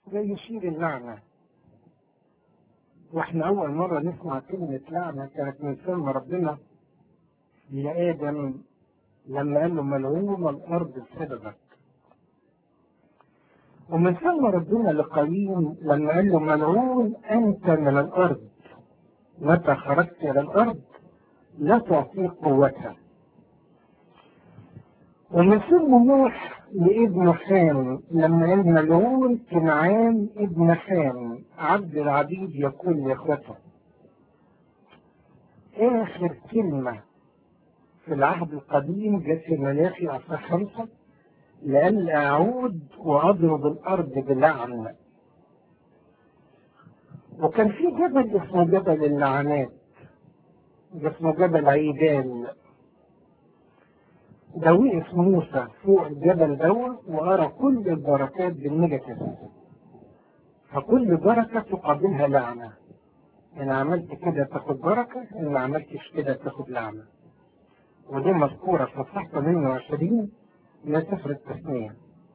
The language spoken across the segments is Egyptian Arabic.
يشيل اللعنة واحنا أول مرة نسمع كلمة لعنة كانت من فيلم ربنا لآدم لما قال له ملعون الأرض بسببك ومن ثم ربنا لقايين لما قال له ملعون أنت من الأرض متى خرجت إلى الأرض لا تعطيك قوتها ومن ثم نوح لابن حام لما قال ملعون كنعان ابن حام عبد العبيد يقول لاخوته اخر كلمه في العهد القديم جت في ملاخي اصح خمسه لأن أعود وأضرب الأرض بلعن وكان في جبل اسمه جبل اللعنات اسمه جبل عيدان ده وقف موسى فوق الجبل دوت وأرى كل البركات بالنيجاتيف فكل بركة تقابلها لعنة إن عملت كده تاخد بركة إن ما عملتش كده تاخد لعنة ودي مذكورة في صفحة 28 من سفر التثنية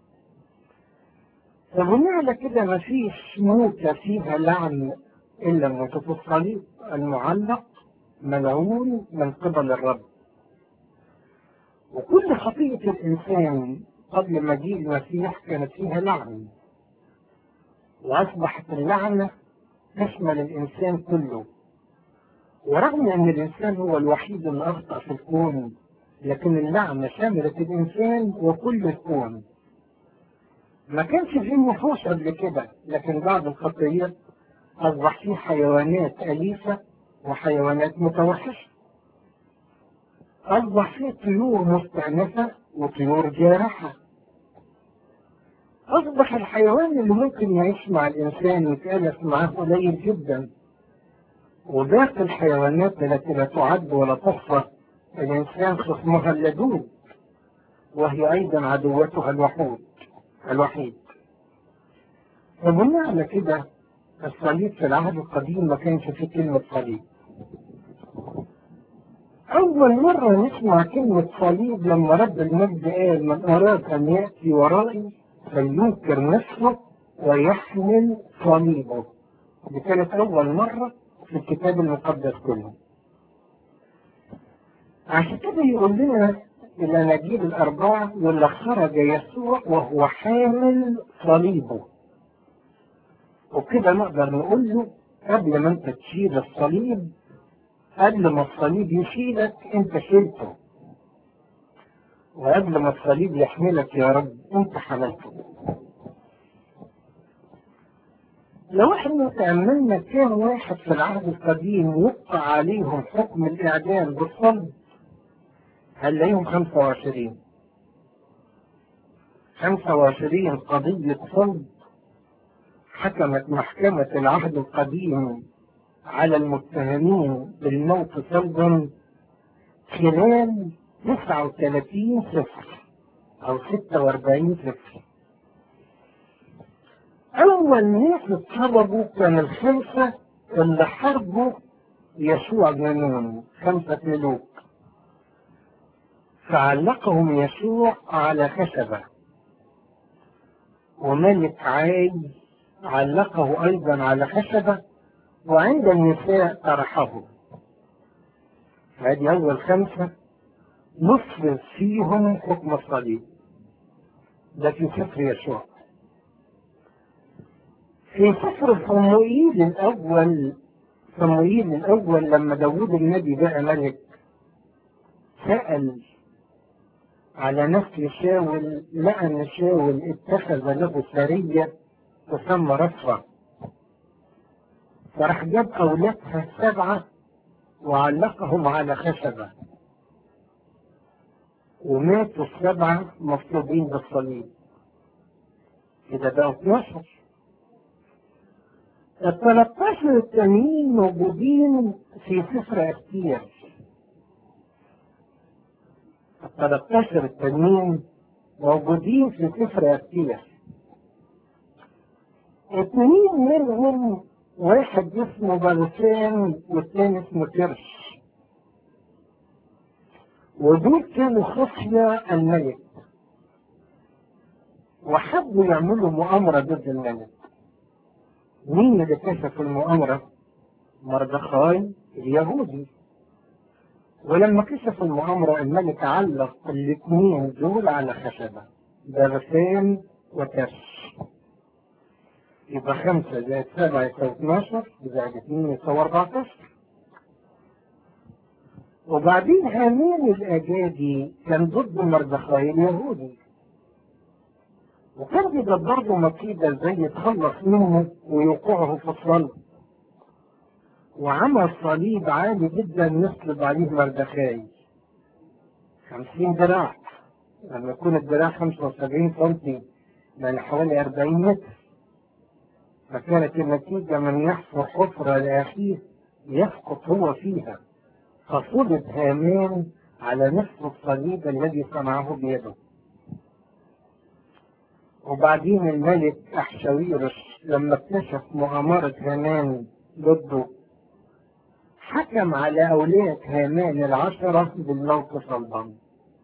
فبناء على كده مفيش موتة فيها لعن إلا موتة الصليب المعلق ملعون من قبل الرب وكل خطيئة الإنسان قبل مجيء المسيح كانت فيها لعن وأصبحت اللعنة تشمل الإنسان كله ورغم أن الإنسان هو الوحيد اللي أخطأ في الكون لكن اللعنة شملت الإنسان وكل الكون ما كانش فيه نفوس قبل كده لكن بعد الخطية أصبح فيه حيوانات أليفة وحيوانات متوحشة أصبح فيه طيور مستأنسة وطيور جارحة أصبح الحيوان اللي ممكن يعيش مع الإنسان يتألف معاه قليل جدا وباقي الحيوانات التي لا تعد ولا تحصى الإنسان خصمها اللدود وهي أيضا عدوتها الوحود الوحيد فبناء على كده الصليب في العهد القديم ما كانش فيه كلمة صليب أول مرة نسمع كلمة صليب لما رب المجد قال من أراد أن يأتي ورائي فلينكر نفسه ويحمل صليبه دي كانت أول مرة في الكتاب المقدس كله عشان كده يقول لنا الأناجيل الأربعة يقول لك خرج يسوع وهو حامل صليبه وكده نقدر نقول له قبل ما انت تشيل الصليب قبل ما الصليب يشيلك انت شيلته وقبل ما الصليب يحملك يا رب انت حملته لو احنا تأملنا كام واحد في العهد القديم وقع عليهم حكم الإعدام بالصلب هنلاقيهم 25 25 قضية صلب حكمت محكمة العهد القديم على المتهمين بالموت صلبا خلال 39 صفر أو 46 صفر أول ناس اتطلبوا كان الخمسة اللي حاربوا يشوع جنون خمسة ملوك فعلقهم يشوع على خشبة وملك عاي علقه أيضا على خشبة وعند النساء طرحه هذه أول خمسة نفرض فيهم حكم الصليب ده في سفر يشوع في سفر صموئيل الأول صموئيل الأول لما داوود النبي بقى ملك سأل على نسل شاول لقى ان شاول اتخذ له سرية تسمى رفرة فراح جاب أولادها السبعة وعلقهم على خشبة وماتوا السبعة مصلوبين بالصليب كده بقوا 12 ال 13 التانيين موجودين في سفر اختيار ال 13 التانيين موجودين في سفر اختيار اثنين منهم واحد اسمه بلسان والتاني اسمه كرش ودول كانوا خصية الملك وحبوا يعملوا مؤامرة ضد الملك مين اللي كشف المؤامرة؟ مردخاي اليهودي ولما كشف المؤامرة الملك علق الاثنين دول على خشبة درسين وكرش يبقى خمسة زائد سبعة يساوي 12 زائد اثنين يساوي 14 وبعدين هامين الأجادي كان ضد مردخاي اليهودي وكان بيدبر له مكيدة ازاي يتخلص منه ويوقعه في الصلب وعمل صليب عالي جدا يصلب عليه مردخاي خمسين ذراع لما يكون الذراع خمسة وسبعين سنتي يعني حوالي أربعين متر فكانت النتيجة من يحفر حفرة لأخيه يسقط هو فيها فصلب هامان على نفس الصليب الذي صنعه بيده وبعدين الملك أحشاويرش لما اكتشف مؤامرة هامان ضده حكم على أولاد هامان العشرة بالموت صلبا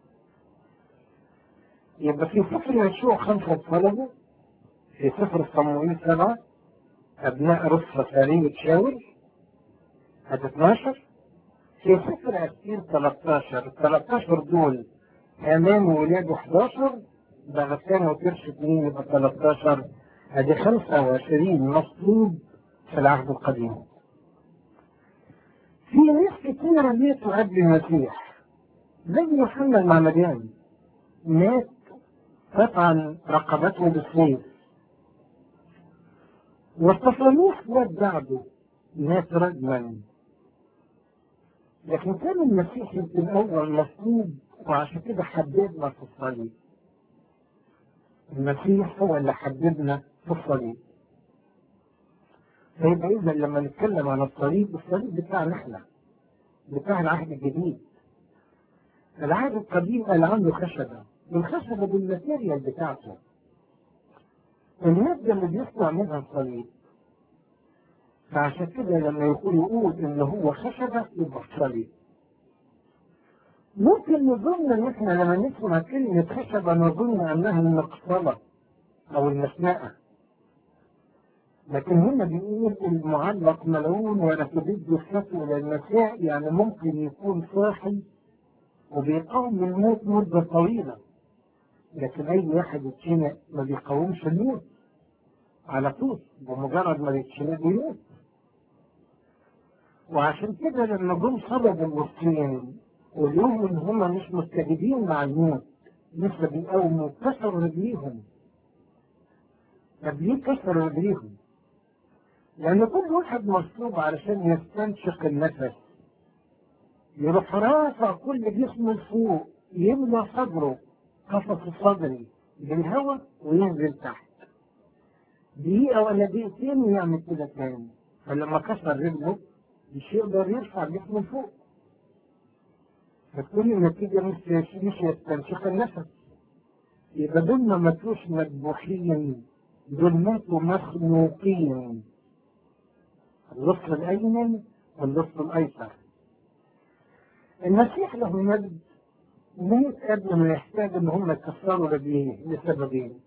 يبقى في سفر يشوع خمسة طلبة في سفر صموئيل سبعة أبناء رفة سارية شاول هذا 12 في سفر أسير 13 13 دول هامان وولاده 11 بغسان وكرش اثنين يبقى 13 ادي 25 مصلوب في العهد القديم في ناس كتيرة ماتوا قبل المسيح زي يوحنا المعمدان مات قطعا رقبته بالسيف والتصانيف مات بعده مات رجما لكن كان المسيح يمكن اول مصلوب وعشان كده حددنا في الصليب المسيح هو اللي حددنا في الصليب فيبقى إذا لما نتكلم عن الصليب الصليب بتاعنا احنا بتاع العهد الجديد العهد القديم قال عنه خشبة الخشبة بالماتيريال بتاعته المادة اللي بيصنع منها الصليب فعشان كده لما يقول يقول ان هو خشبة يبقى صليب ممكن نظن ان احنا لما نسمع كلمة خشبة نظن انها المقصلة او المسنقة لكن هنا بيقول المعلق ملعون ولا تبد الفتوى الى المساء يعني ممكن يكون صاحي وبيقاوم الموت مدة طويلة لكن اي واحد يتشنق ما بيقاومش الموت على طول بمجرد ما يتشنق بيموت وعشان كده لما جم صلبوا المسلمين واليوم ان هم مش مستجيبين مع الموت لسه بيقاوموا كسروا رجليهم طب ليه كسروا رجليهم؟ لأن كل واحد مصلوب علشان يستنشق النفس يروح رافع كل جسمه لفوق يملى صدره قفص الصدري بالهواء وينزل تحت دقيقة ولا دقيقتين يعمل كده تاني فلما كسر رجله مش يقدر يرفع جسمه فوق فتكون النتيجة مش مش يستنشق النفس يبقى دول ما ماتوش مذبوحين دول ماتوا مخنوقين النصف الأيمن والنصف الأيسر المسيح له مجد مات قبل ما يحتاج ان هم يكسروا رجليه لسببين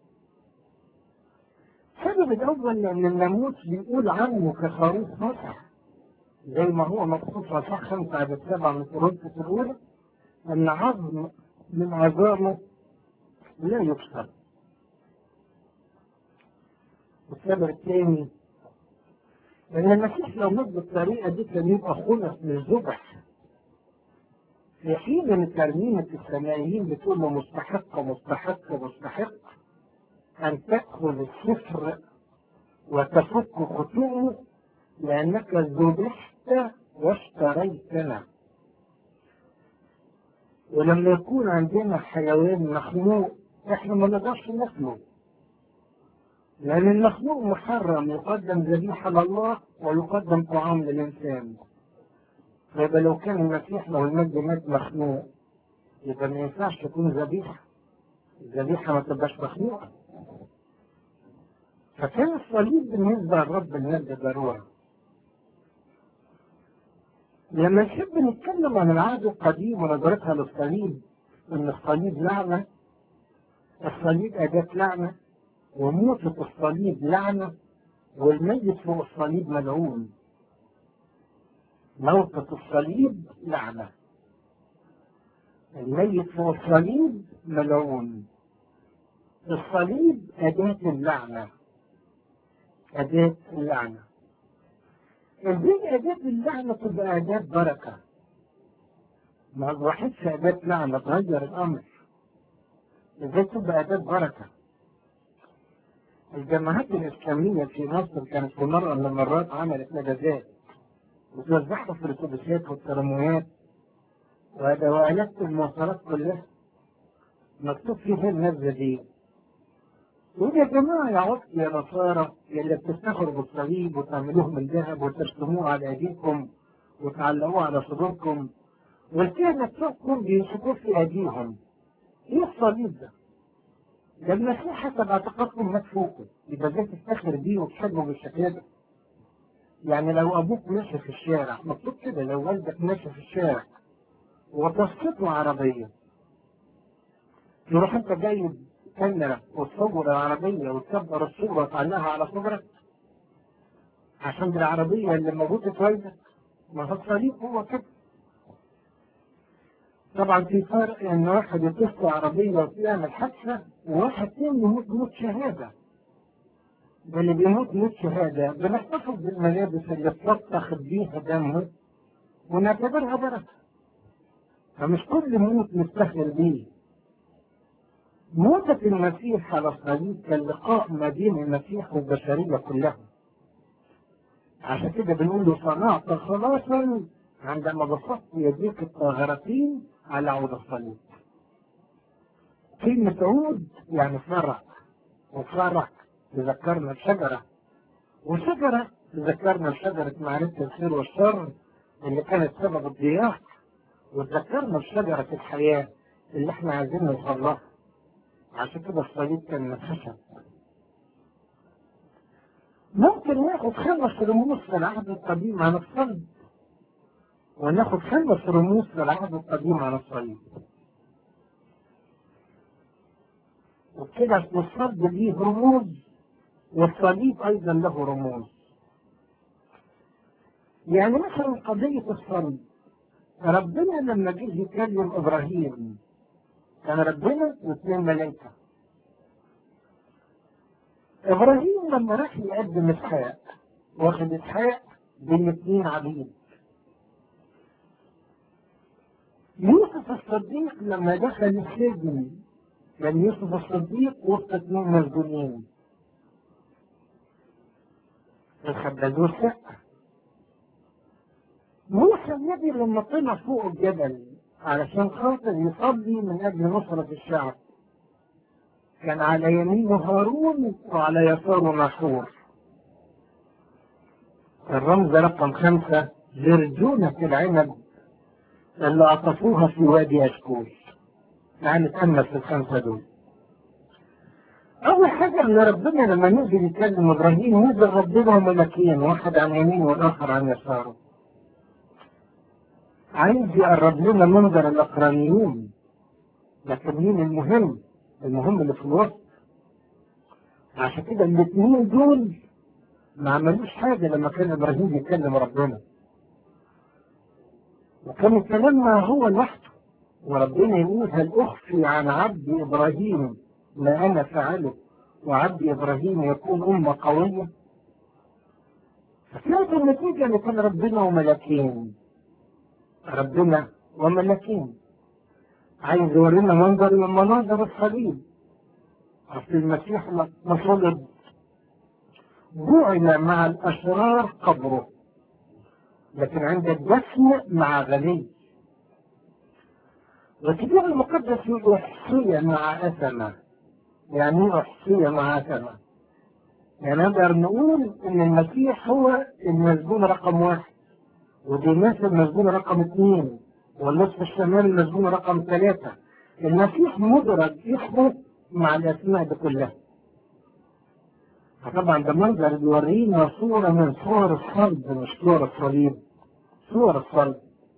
السبب الاول لان الناموس بيقول عنه كخروف مسح زي ما هو مخصوص في صح خمسة عدد سبعة من كورنثوس الأولى أن عظم من عظامه لا يكسر والسبب الثاني لأن المسيح لو مات بالطريقة دي كان يبقى خلص للذبح في حين ان ترميمة السمائيين بتقول له مستحق مستحق مستحق أن تأخذ السفر وتفك ختومه لأنك ذبحت واشتريتنا ولما يكون عندنا حيوان مخلوق احنا ما نقدرش ناكله لأن المخلوق محرم يقدم ذبيحة لله ويقدم طعام للإنسان فيبقى لو كان المسيح لو المجد مات مخلوق يبقى ما ينفعش تكون ذبيحة الذبيحة ما تبقاش مخلوقة فكان الصليب بالنسبة لرب المجد ضرورة لما نحب نتكلم عن العهد القديم ونظرتها للصليب ان الصليب لعنة الصليب أداة لعنة وموتة الصليب لعنة والميت فوق الصليب ملعون موقف الصليب لعنة الميت فوق الصليب ملعون الصليب أداة اللعنة أداة اللعنة ازاي أداة اللعنة تبقى أداة بركة ما الوحيدش أداة لعنة تغير الأمر ازاي تبقى أداة بركة الجماعات الإسلامية في مصر كانت في مرة من المرات عملت نجازات وتوزعها في الأتوبيسات والترامويات وآلات المواصلات كلها مكتوب فيها النبذة دي يقول يا جماعة يا عصر يا نصارى يا اللي بتفتخروا بالصليب وتعملوه من ذهب وترسموه على أيديكم وتعلقوه على صدوركم والكهنة بتوعكم بيمسكوه في أيديهم إيه الصليب ده؟ ده المسيح حسب اعتقادكم مات فوقه يبقى ازاي تفتخر بيه وتحبه بالشكل ده؟ يعني لو أبوك ماشي في الشارع مكتوب كده لو والدك ماشي في الشارع وتصيت له عربية تروح أنت جايب كاميرا وتصور العربية وتكبر الصورة وتعلقها على صدرك عشان دي العربية اللي موجودة في والدك ما هو الصليب هو كده طبعا في فرق ان واحد يتصل عربية ويعمل حادثة وواحد تاني يموت موت شهادة ده اللي بيموت موت شهادة بنحتفظ بالملابس اللي بتفتخر بيها دمه ونعتبرها بركة فمش كل موت نفتخر بيه موتة المسيح على الصليب كان لقاء ما بين المسيح والبشرية كلها عشان كده بنقول له صنعت خلاصا عندما بسطت يديك الطاهرتين على عود الصليب كلمة عود يعني فرق وفرق تذكرنا بشجرة وشجرة تذكرنا بشجرة معرفة الخير والشر اللي كانت سبب الضياع وتذكرنا بشجرة الحياة اللي احنا عايزين نوصل لها عشان كده الصليب كان من خشب ممكن ناخد خمس رموز في العهد القديم عن الصليب وناخد خمس رموز في العهد القديم عن الصليب وكده الصليب ليه رموز والصليب ايضا له رموز يعني مثلا قضية الصليب ربنا لما جه يكلم ابراهيم كان ربنا واثنين ملائكة ابراهيم لما راح يقدم اسحاق واخد اسحاق بين اثنين عبيد يوسف الصديق لما دخل السجن كان يوسف الصديق وسط اثنين مسجونين خبزوه الشقة موسى النبي لما طلع فوق الجبل علشان خاطر يصلي من اجل نصرة الشعب كان على يمينه هارون وعلى يساره نحور الرمز رقم خمسة زرجونة العنب اللي عطفوها في وادي أشكول يعني نتأمل في الخمسة دول أول حاجة إن ربنا لما نزل يكلم إبراهيم نزل ربنا ملكين واحد عن يمينه والآخر عن يساره عايز يقرب لنا منظر الأقرانيون لكن مين المهم؟ المهم اللي في الوسط عشان كده الاثنين دول ما عملوش حاجة لما كان إبراهيم يكلم ربنا وكان الكلام ما هو لوحده وربنا يقول هل أخفي عن عبد إبراهيم ما أنا فعله وعبد إبراهيم يكون أمة قوية فكانت النتيجة اللي كان ربنا وملكين ربنا وملكين عايز يورينا منظر من مناظر الصليب أصل المسيح ما صلب جعل مع الأشرار قبره لكن عند الدفن مع غني والكتاب المقدس يقول أحصية مع أثمة يعني ايه أحصية مع أثمة يعني نقدر نقول إن المسيح هو المسجون رقم واحد وديناس المسجون رقم اثنين والنصف الشمالي المسجون رقم ثلاثة المسيح مدرج اسمه مع الأسماء دي كلها فطبعا ده منظر بيورينا صورة من صور الصلب مش صور الصليب صور الصلب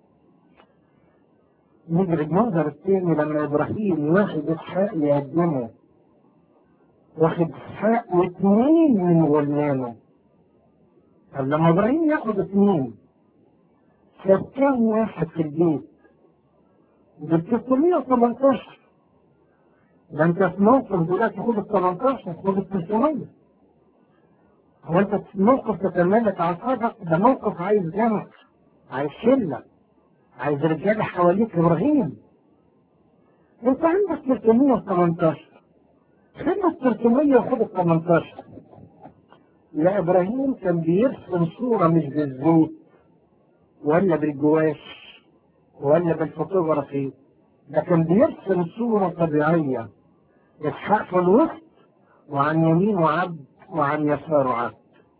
نجري المنظر الثاني لما ابراهيم واخد اسحاق يقدمه واخد اسحاق واثنين من غلمانه طب لما ابراهيم ياخد اثنين ساب كام واحد في البيت؟ دول 318 ده انت في موقف دلوقتي خد ال 18 خد ال 300 هو انت في موقف تتملك اعصابك ده موقف عايز جمع عايز شله عايز رجاله حواليك ابراهيم انت عندك 318 خد ال 300 وخد ال 18 لا ابراهيم كان بيرسم صوره مش بالزيت ولا بالجواش ولا بالفوتوغرافي ده كان بيرسم صوره طبيعيه اسحاق في الوسط وعن يمينه عبد وعن يساره عبد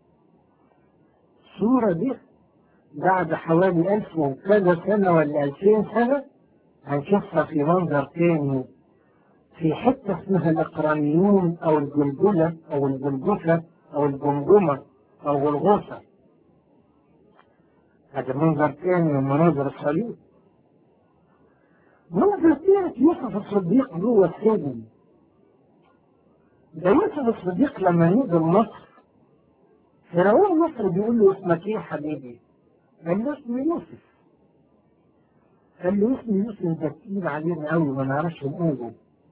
الصورة دي بعد حوالي ألف وكذا سنة ولا ألفين سنة هنشوفها في منظر تاني في حتة اسمها الأقرانيون أو الجلجلة أو الجلجفة أو الجمجمة أو الغوصة هذا منظر تاني من مناظر الصليب منظر تالت يوسف الصديق جوه السجن ده يوسف الصديق لما نزل مصر فرعون مصر بيقول له اسمك ايه يا حبيبي؟ قال له اسمي يوسف قال له اسمي يوسف ده تقيل علينا قوي ما نعرفش نقوله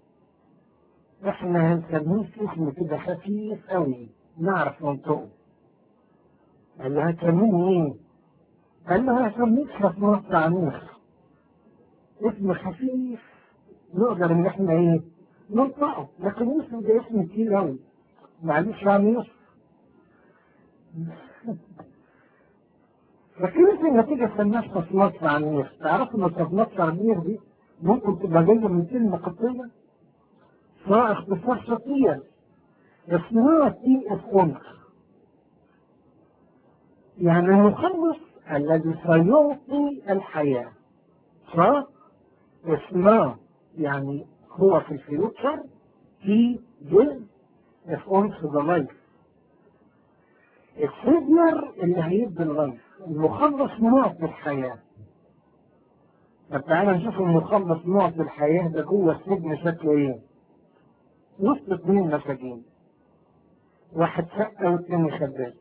احنا هنسميه اسم كده خفيف قوي نعرف ننطقه قال له هتسميه ايه؟ قال له هسميك صفوات عنيف اسم خفيف نقدر ان احنا ايه؟ ننطقه لكن يوسف ده اسم تقيل قوي معلش يعني يوسف فكانت النتيجة سماها صفنات عنيف تعرفوا ان صفنات عنيف دي ممكن تبقى جاية من كلمة قبطية سواء اختصار شطير اسمها تي اف انس يعني المخلص الذي سيعطي الحياة ف اسمه يعني هو في الفيوتشر في جزء اف انس ذا لايف السيجنر اللي هيدي اللايف المخلص معطي الحياة طب تعالى نشوف المخلص معطي الحياة ده جوه السجن شكله ايه وسط اتنين مساجين واحد سقة والتاني خباز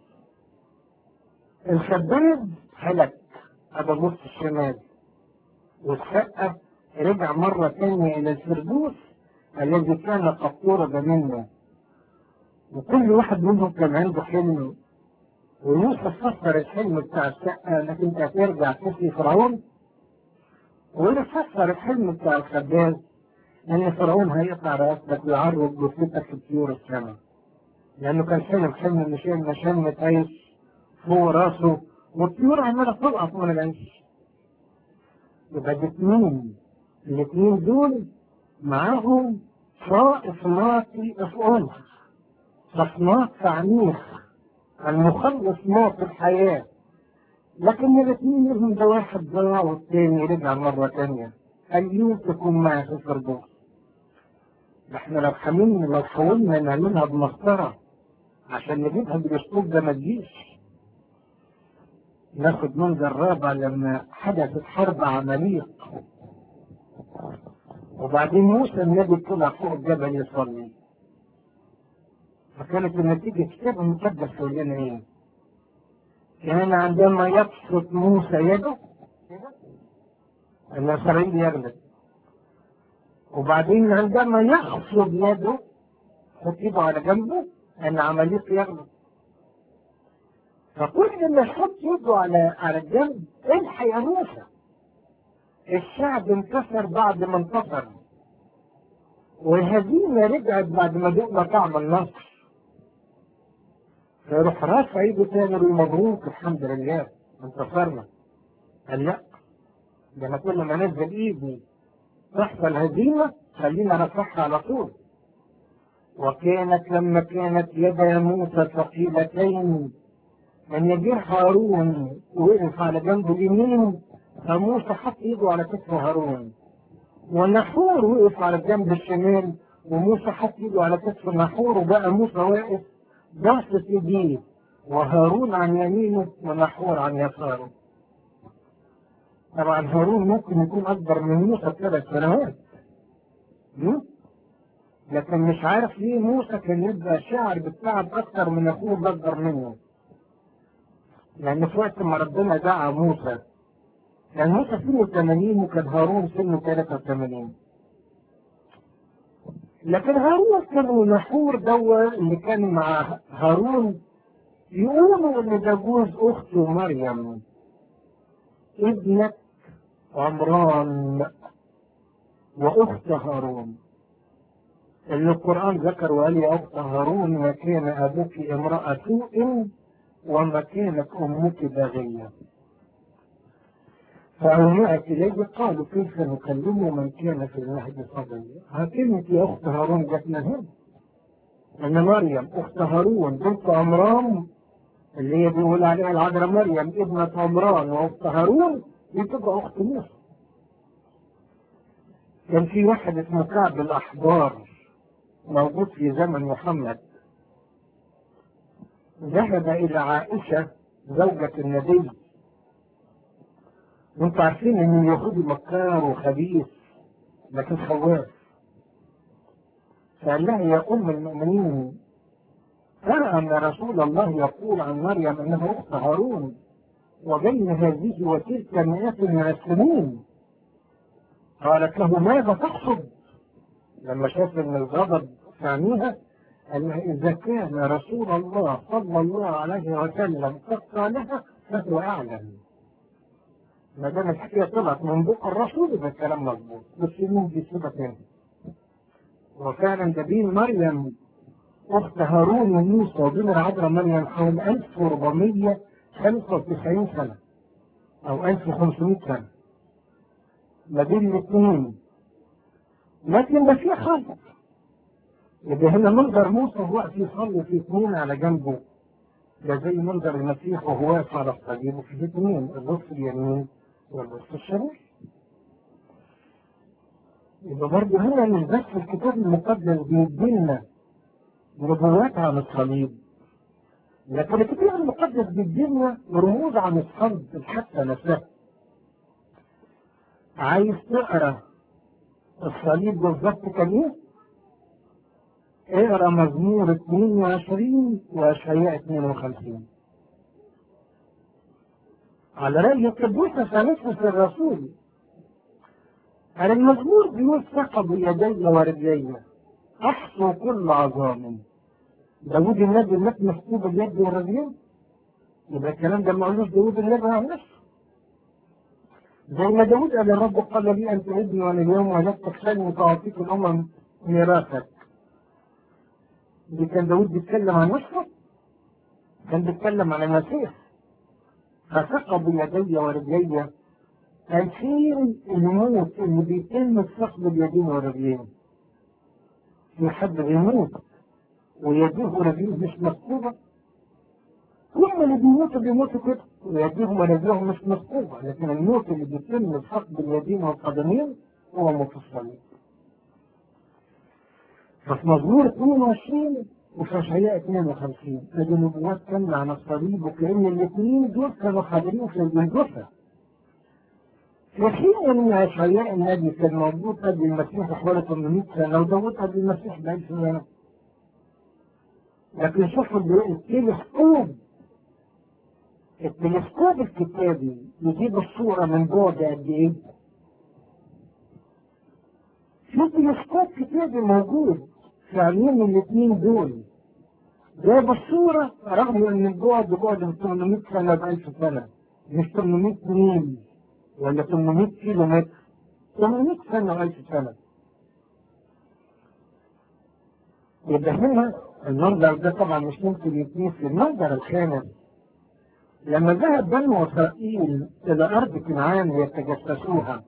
الخباز هلك ابو بص الشمال والسقة رجع مرة تانية إلى الفردوس الذي كان قد طرد منه وكل واحد منهم كان عنده حلم ويوسف فسر الحلم بتاع السقة انك انت هترجع تسقي فرعون واللي فسر الحلم بتاع الخباز ان فرعون هيقطع رقبتك ويعرض جثتك في طيور السماء لانه كان حلم حلم مش مشمة عيش فوق راسه والطيور عمالة تلقط من العيش يبقى الاثنين الاثنين دول معاهم صائف ناطي افعال صفنات تعنيف المخلص موت الحياة لكن الاثنين منهم ده واحد ضاع والتاني رجع مرة تانية اليوم تكون معي في الفردوس احنا لو حملنا لو حاولنا نعملها بمسطرة عشان نجيبها بالاسلوب ده ما تجيش ناخد منظر رابع لما حدثت حرب عمليق وبعدين موسى النبي طلع فوق الجبل يصلي فكانت النتيجة كتاب المقدس يقول لنا ايه؟ كان عندما يبسط موسى يده ان اسرائيل يغلب وبعدين عندما يخفض يده حط ايده على جنبه ان عمليق يغلب فكل ما يحط يده على على الجنب الحق يا موسى الشعب انتصر بعد ما انتصر والهزيمة رجعت بعد ما دقنا طعم النصر فيروح رافع ايده تاني ويقول مبروك الحمد لله انتصرنا قال لا ده انا كل ما انزل ايدي تحصل هزيمة خلينا نرفعها على طول وكانت لما كانت يدا موسى ثقيلتين من يجير هارون وقف على جنبه اليمين فموسى حط ايده على كتف هارون ونحور وقف على الجنب الشمال وموسى حط ايده على كتف نحور وبقى موسى واقف باصص ايديه وهارون عن يمينه ونحور عن يساره طبعا هارون ممكن يكون اكبر من موسى بثلاث سنوات لكن مش عارف ليه موسى كان يبقى شاعر بالتعب اكتر من اخوه اكبر منه لأن في وقت ما ربنا دعا موسى كان موسى سنه 80 وكان هارون سنه 83 لكن هارون كان نحور دوا اللي كان مع هارون يقولوا ان ده جوز اخته مريم ابنة عمران واخت هارون اللي القرآن ذكر وقال يا اخت هارون ما كان ابوك امرأة سوء وما كانت امك بغية فأومأت إليه قالوا كيف نكلم من كان في المهد صبيا كلمة يا أخت هارون جت من هنا أن مريم أخت هارون بنت عمران اللي هي بيقول عليها العذراء مريم ابنة عمران وأخت هارون دي تبقى أخت موسى كان في واحد اسمه كعب الأحبار موجود في زمن محمد ذهب إلى عائشة زوجة النبي وانتوا عارفين ان اليهودي مكار وخبيث لكن خواف فقال لها يا ام المؤمنين ترى ان رسول الله يقول عن مريم انها اخت هارون وبين هذه وتلك مئات من السنين قالت له ماذا تقصد لما شاف ان الغضب ثانيها قال اذا كان رسول الله صلى الله عليه وسلم قد قالها فهو اعلم ما دام الحكايه طلعت من بق الرسول يبقى الكلام مظبوط بس مين دي سيبك منه وفعلا ده بين مريم اخت هارون وموسى وبين العذراء مريم حوالي 1495 سنه او 1500 سنه ما بين الاثنين لكن ده في خلق يبقى هنا منظر موسى وهو واقف يصلي في اثنين على جنبه ده زي منظر المسيح وهو واقف على الصليب وفي اثنين النص اليمين والنص الشمال يبقى برضه هنا مش بس الكتاب المقدس بيدينا نبوات عن الصليب لكن الكتاب المقدس بيدينا رموز عن الصلب الحادثة نفسها عايز تقرا الصليب بالظبط كان ايه؟ اقرا مزمور 22 واشعياء 52 على رأي القدوس ثالثة الرسول على المزمور بيقول ثقب يدي ورجلي احصوا كل عظام داوود النبي مات مسكوب اليد والرجلين يبقى الكلام ده ما قالوش داوود النبي عن نفسه زي ما داوود قال الرب قال لي ان تعبني وانا اليوم ولدتك سلمي فاعطيك الامم ميراثك دي كان داوود بيتكلم عن نفسه كان بيتكلم عن المسيح فثقب يدي ورجلي تيسير الموت اللي بيتم في فقد اليدين والرجلين في حد بيموت ويديه ورجليه مش مكتوبة كل اللي بيموتوا بيموتوا كده ويديهم ورجليهم مش مكتوبة لكن الموت اللي بيتم في فقد اليدين والقدمين هو موت الصليب ففي مزمور 22 وفي اشعياء 52 ادي نبوات كامله عن الصليب وكأن الاثنين دول كانوا حاضرين في الجلجثه في حين ان اشعياء النبي كان موجود قبل المسيح بحوالي 800 سنه وداود قبل المسيح ب 1000 سنه لكن شوفوا التلسكوب التلسكوب الكتابي يجيب الصوره من بعد قد ايه؟ في تلسكوب كتابي موجود في عيون الاثنين دول جايب الصورة رغم ان البعد بعد من 800 سنة ب 1000 سنة مش 800 ميل ولا 800 كيلو متر 800 سنة و 1000 سنة يبقى هنا المنظر ده طبعا مش ممكن يتنسي المنظر الخامس لما ذهب بنو اسرائيل الى ارض كنعان ليتجسسوها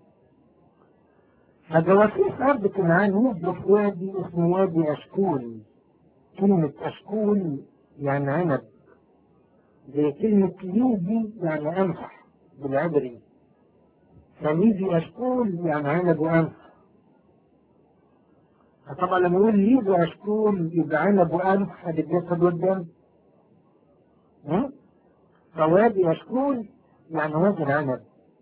فجواسيس أرض كنعان نزلوا في وادي اسمه وادي أشكول كلمة أشكول يعني عنب زي كلمة ليدي يعني قمح بالعبري فليدي أشكول يعني عنب وقمح فطبعا لما يقول ليدي أشكول يبقى عنب وقمح هذا الجسد والدم فوادي أشكول يعني وادي العنب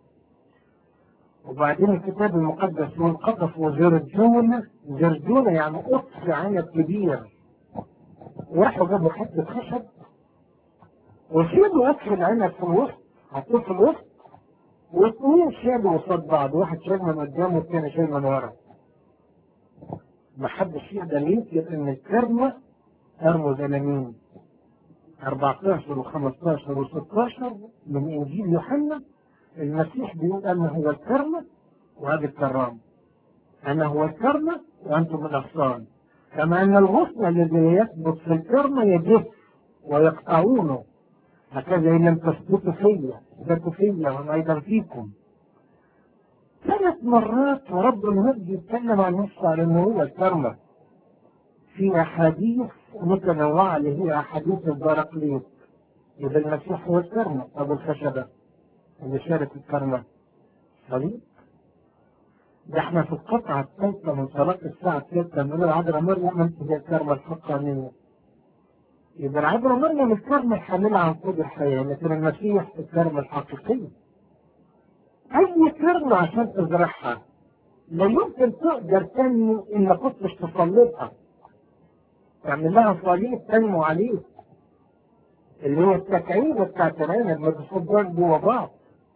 وبعدين الكتاب المقدس يقول قطف وزرجون زرجون يعني قطف عنب كبير وراحوا جابوا حتة خشب وشيلوا وجه العنب في الوسط حطوه في الوسط واثنين شالوا قصاد بعض واحد شال من قدام والثاني شال من ورا ما حدش يقدر ينكر ان الكرمة ترمز الى مين 14 و15 و16 من انجيل يوحنا المسيح بيقول انا هو الكرمة وهذا الكرام انا هو الكرمة وانتم الاغصان كما ان الغصن الذي يثبت في الكرمة يجف ويقطعونه هكذا ان لم تثبتوا فيا ثبتوا فيا وانا ايضا فيكم ثلاث مرات ورب المجد يتكلم عن نفسه على انه هو الكرمة في احاديث متنوعة اللي هي احاديث البراقليط يبقى المسيح هو الكرمة ابو الخشبة اللي شارك الكرمة صليب ده احنا في القطعة الثالثة من صلاة الساعة الثالثة من العذراء مريم انت هي الكرمة الحقانية يبقى العذراء مريم الكرمة الحاملة عن طول الحياة لكن المسيح الكرمة الحقيقية أي كرمة عشان تزرعها لا يمكن تقدر تنمو إن ما كنتش تصلبها تعمل لها صليب تنمو عليه اللي هو التكعيبة بتاعت العنب ما تصدرش جوا بعض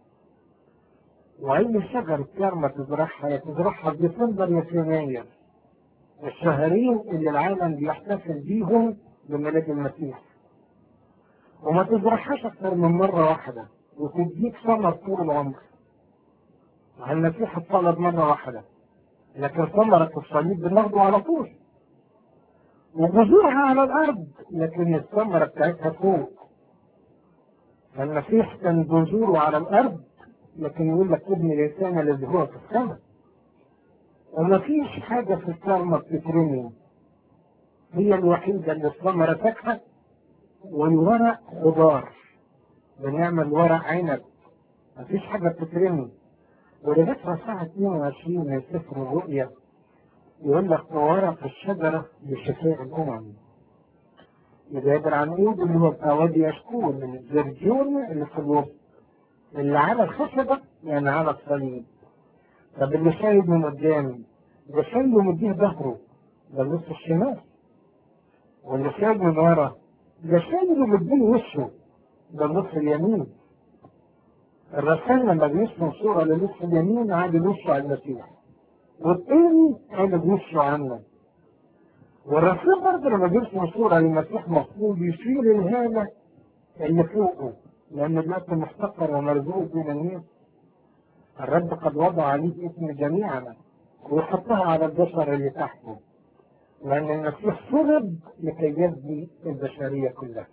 وأي شجرة كرمة تزرعها يا تزرعها في ديسمبر يا في يناير الشهرين اللي العالم بيحتفل بيهم بميلاد المسيح وما تزرعهاش أكثر من مرة واحدة وتديك ثمر طول العمر المسيح اتطلب مرة واحدة لكن ثمرة الصليب بناخده على طول وجذورها على الأرض لكن الثمرة بتاعتها فوق فالمسيح كان جذوره على الأرض لكن يقول لك ابن الإنسان الذي هو في السماء وما فيش حاجة في الكرمة بتترمي هي الوحيدة اللي الثمرة فاكهة والورق خضار بنعمل ورق عنب مفيش حاجة بتترمي ولذكرى ساعة 22 من سفر الرؤيا يقول لك ورق الشجرة لشفاء الأمم يبقى يقدر عن ايد اللي هو بتاع وادي يشكون من الزرجون اللي في الوسط اللي على الخشبة يعني على الصليب طب اللي شايد من قدامي ده شايله مديه ظهره ده النص الشمال واللي شايل من ورا ده شايله مديه وشه ده النص اليمين الرسول لما بيرسم صورة لنص اليمين عاد وشه على المسيح والتاني قلب وشه عنه والرسول برضه لما بيرسم صورة للمسيح مفروض يشيل الهالة اللي فوقه لأن دلوقتي محتقر ومرزوق بين الناس الرب قد وضع عليه اسم جميعنا ويحطها على البشر اللي تحته لأن المسيح صلب لكي يفدي البشرية كلها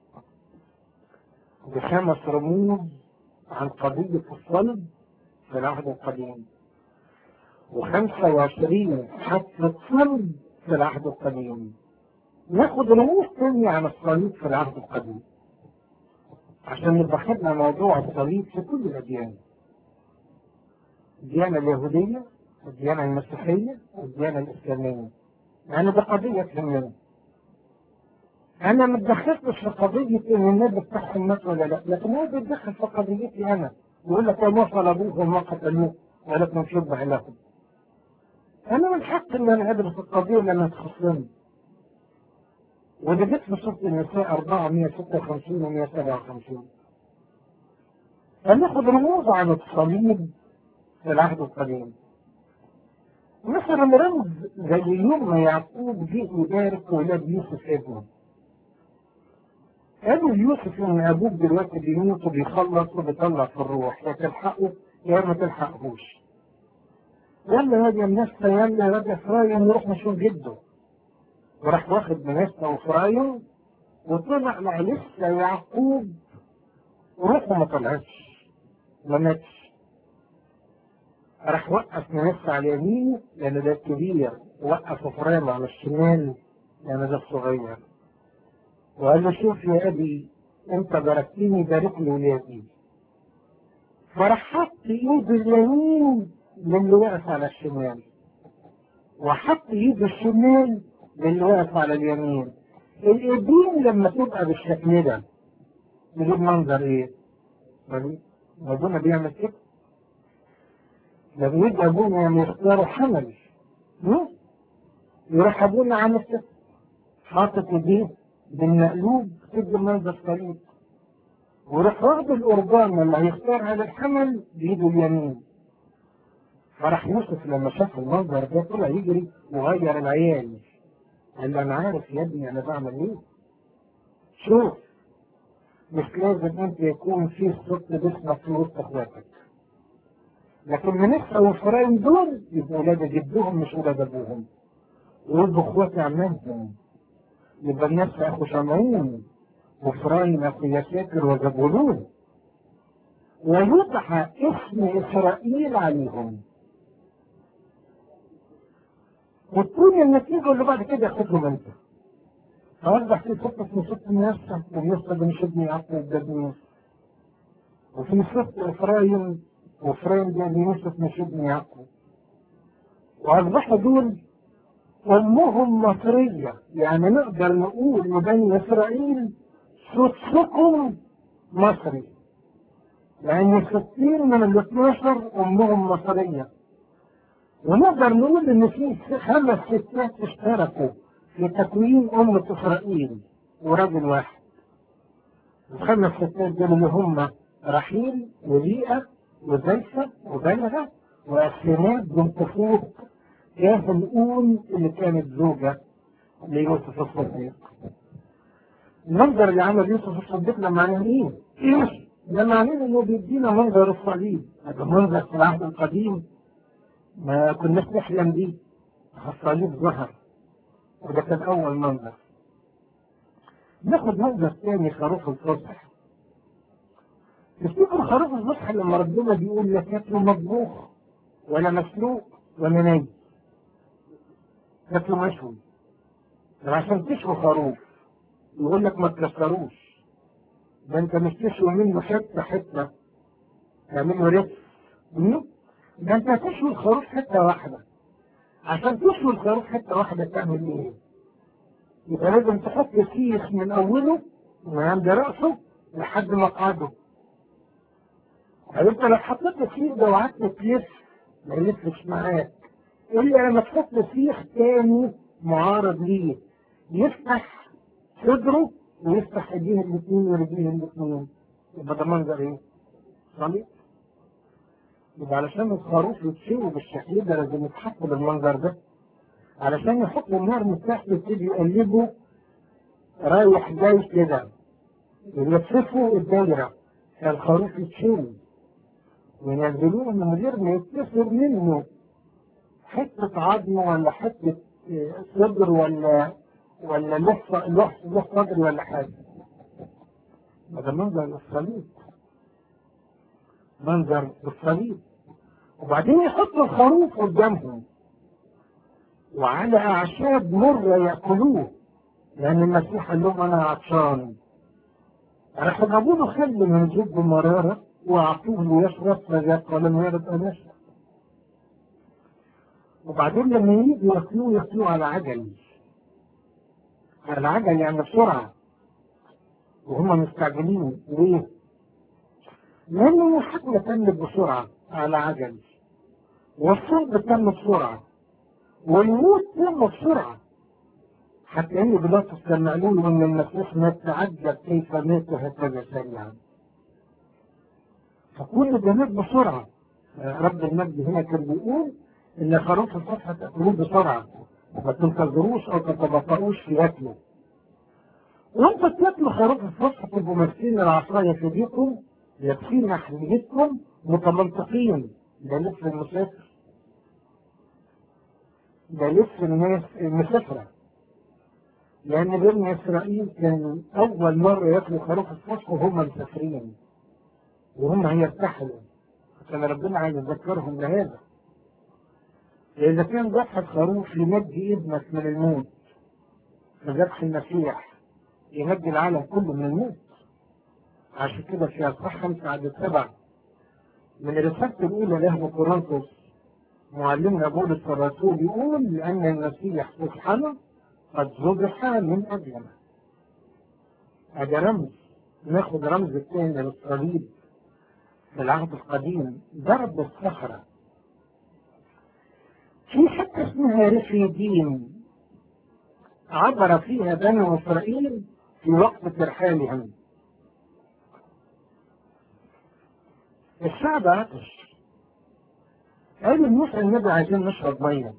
بخمس رموز عن قضية الصلب في العهد القديم وخمسة وعشرين حفلة صلب في العهد القديم ناخد رموز تانية عن الصليب في العهد القديم عشان نبقى خدنا موضوع الصليب في كل الأديان الديانة اليهودية الديانة المسيحية والديانة الإسلامية يعني ده قضية تهمني أنا ما اتدخلتش في قضية إن النبي بتاعهم مات ولا لا، لكن هو بيتدخل في قضيتي أنا، يقول لك وما صلبوه وما قتلوه ولكن شبه لهم. أنا من حق إن أنا أدرس القضية لأنها تخصني. وده جت في سورة النساء 4 156 و 157. فناخد رموز عن الصليب في العهد القديم. مثلا رمز زي يوم ما يعقوب جه يبارك ولاد يوسف ابنه. قالوا يوسف ان ابوك دلوقتي بيموت وبيخلص وبيطلع في الروح يا تلحقه يا ما تلحقهوش. يلا يا الناس يلا يا واد افرايم نروح نشوف جده. وراح واخد مناسة وفرايم وطلع مع لسه يعقوب وروحه ما طلعتش ما ماتش. راح وقف مناسة على يمينه لان ده الكبير وقف فرايم على الشمال لان ده الصغير. وقال له شوف يا ابي انت باركتني بارك لي ولادي فراح حط ايده اليمين للي واقف على الشمال وحط ايده الشمال للي واقف على اليمين الايدين لما تبقى بالشكل ده تجيب منظر ايه؟ ابونا بيعمل كده لما يجي ابونا لما يختاروا حمل يروح ابونا عامل كده حاطط ايديه بالمقلوب تدي منظر صليب وراح واخد القربان اللي هيختارها للحمل بإيده اليمين فراح يوسف لما شاف المنظر ده طلع يجري وغير العيال قال له انا عارف يا ابني انا بعمل ايه شوف مش لازم انت يكون في صوت باسمك في وسط اخواتك لكن منسى وفرايم دول يبقوا ولاد جدهم مش ولاد ابوهم ويبقوا اخوات عمامهم يبقى الناس اخو شمعون وفرايم اخو يساكر وزبولون ويوضح اسم اسرائيل عليهم وتكون النتيجه اللي بعد كده ياخدهم انت فوضح في خطه من ست منسى ومنسى بن شبني يعقوب ده بن وفي ست افرايم وفريم ده يوسف مش ابن يعقوب واصبحوا دول امهم مصريه يعني نقدر نقول لبني اسرائيل صدقكم مصري لان ستين من ال 12 امهم مصريه ونقدر نقول ان في خمس ستات اشتركوا في تكوين امه اسرائيل ورجل واحد الخمس ستات دول اللي هم رحيل وليئه وزيفة وبلغة وأسلمات بنت فوق كاه الأول اللي كانت زوجة ليوسف الصديق. المنظر اللي عمل يوسف الصديق ده معناه ايه؟ ده معناه انه بيدينا منظر الصليب، هذا منظر في العهد القديم ما كناش نحلم بيه. الصليب ظهر وده كان أول منظر. ناخد منظر تاني خروف الفصح تفتكر خروف الفصح لما ربنا بيقول لك ياكله مطبوخ ولا مسلوق ولا ني ياكله مشوي طب عشان تشوي خروف يقول لك ما تكسروش ده انت مش تشوي منه حته حته تعمله رف ده انت هتشوي الخروف حته واحده عشان تشوي الخروف حته واحده تعمل ايه؟ يبقى لازم تحط سيخ من اوله من عند راسه لحد مقعده طب انت لو حطيت السيخ ده وقعدت تلف ما يلفش معاك الا لما تحط سيخ تاني معارض ليه يفتح صدره ويفتح ايديه الاثنين ورجليه الاثنين يبقى ده منظر ايه؟ صليب يبقى علشان الخروف يتشوي بالشكل ده لازم يتحط بالمنظر ده علشان يحط النار من تحت يبتدي يقلبه رايح جاي كده يلففوا الدايرة فالخروف يتشوي وينزلوه من غير ما يتكسر منه حتة عظم ولا حتة صدر ولا ولا لص لص لص صدر ولا حاجة هذا منظر الصليب منظر الصليب وبعدين يحطوا الخروف قدامهم وعلى أعشاب مرة يأكلوه لأن المسيح قال لهم أنا عطشان راحوا جابوا له خل من زب مرارة وأعطوه ليشرب فذاق ولم يرد أن يشرب وبعدين لما يجوا ياكلوه ياكلوه على عجل على عجل يعني بسرعة وهم مستعجلين ليه؟ لأنه الحكمة تمت بسرعة على عجل والصلب تم بسرعة والموت تم بسرعة حتى ان بيلاطس لما قالوا له ان المسيح مات تعجب كيف مات هكذا سريعا فكل ده مات بسرعة رب المجد هنا كان بيقول ان خروف الصفحة تاكلوه بسرعة ما تنتظروش او تتبطئوش في اكله وانت بتاكلوا خروف الصفحة تبقوا ماسكين العصاية في ايديكم لابسين ناحيتكم متمنطقين ده لبس المسافر ده لبس الناس المسافرة لأن بني إسرائيل كان أول مرة ياكلوا خروف الفصح وهم مسافرين وهم هيرتحلوا عشان ربنا عايز يذكرهم بهذا إذا كان ذبح الخروف ينجي ابنك من الموت فذبح المسيح ينجي العالم كله من الموت عشان كده في أصحاح خمسة عدد سبعة من الرسالة الأولى له كورنثوس معلمنا بولس الرسول يقول لأن المسيح سبحانه قد ذبح من أجلنا هذا رمز ناخد رمز الثاني للصليب في العهد القديم ضرب الصخرة في حتة اسمها رفيدين عبر فيها بنو إسرائيل في وقت ترحالهم الشعب عطش قال موسى النبي عايزين نشرب ميه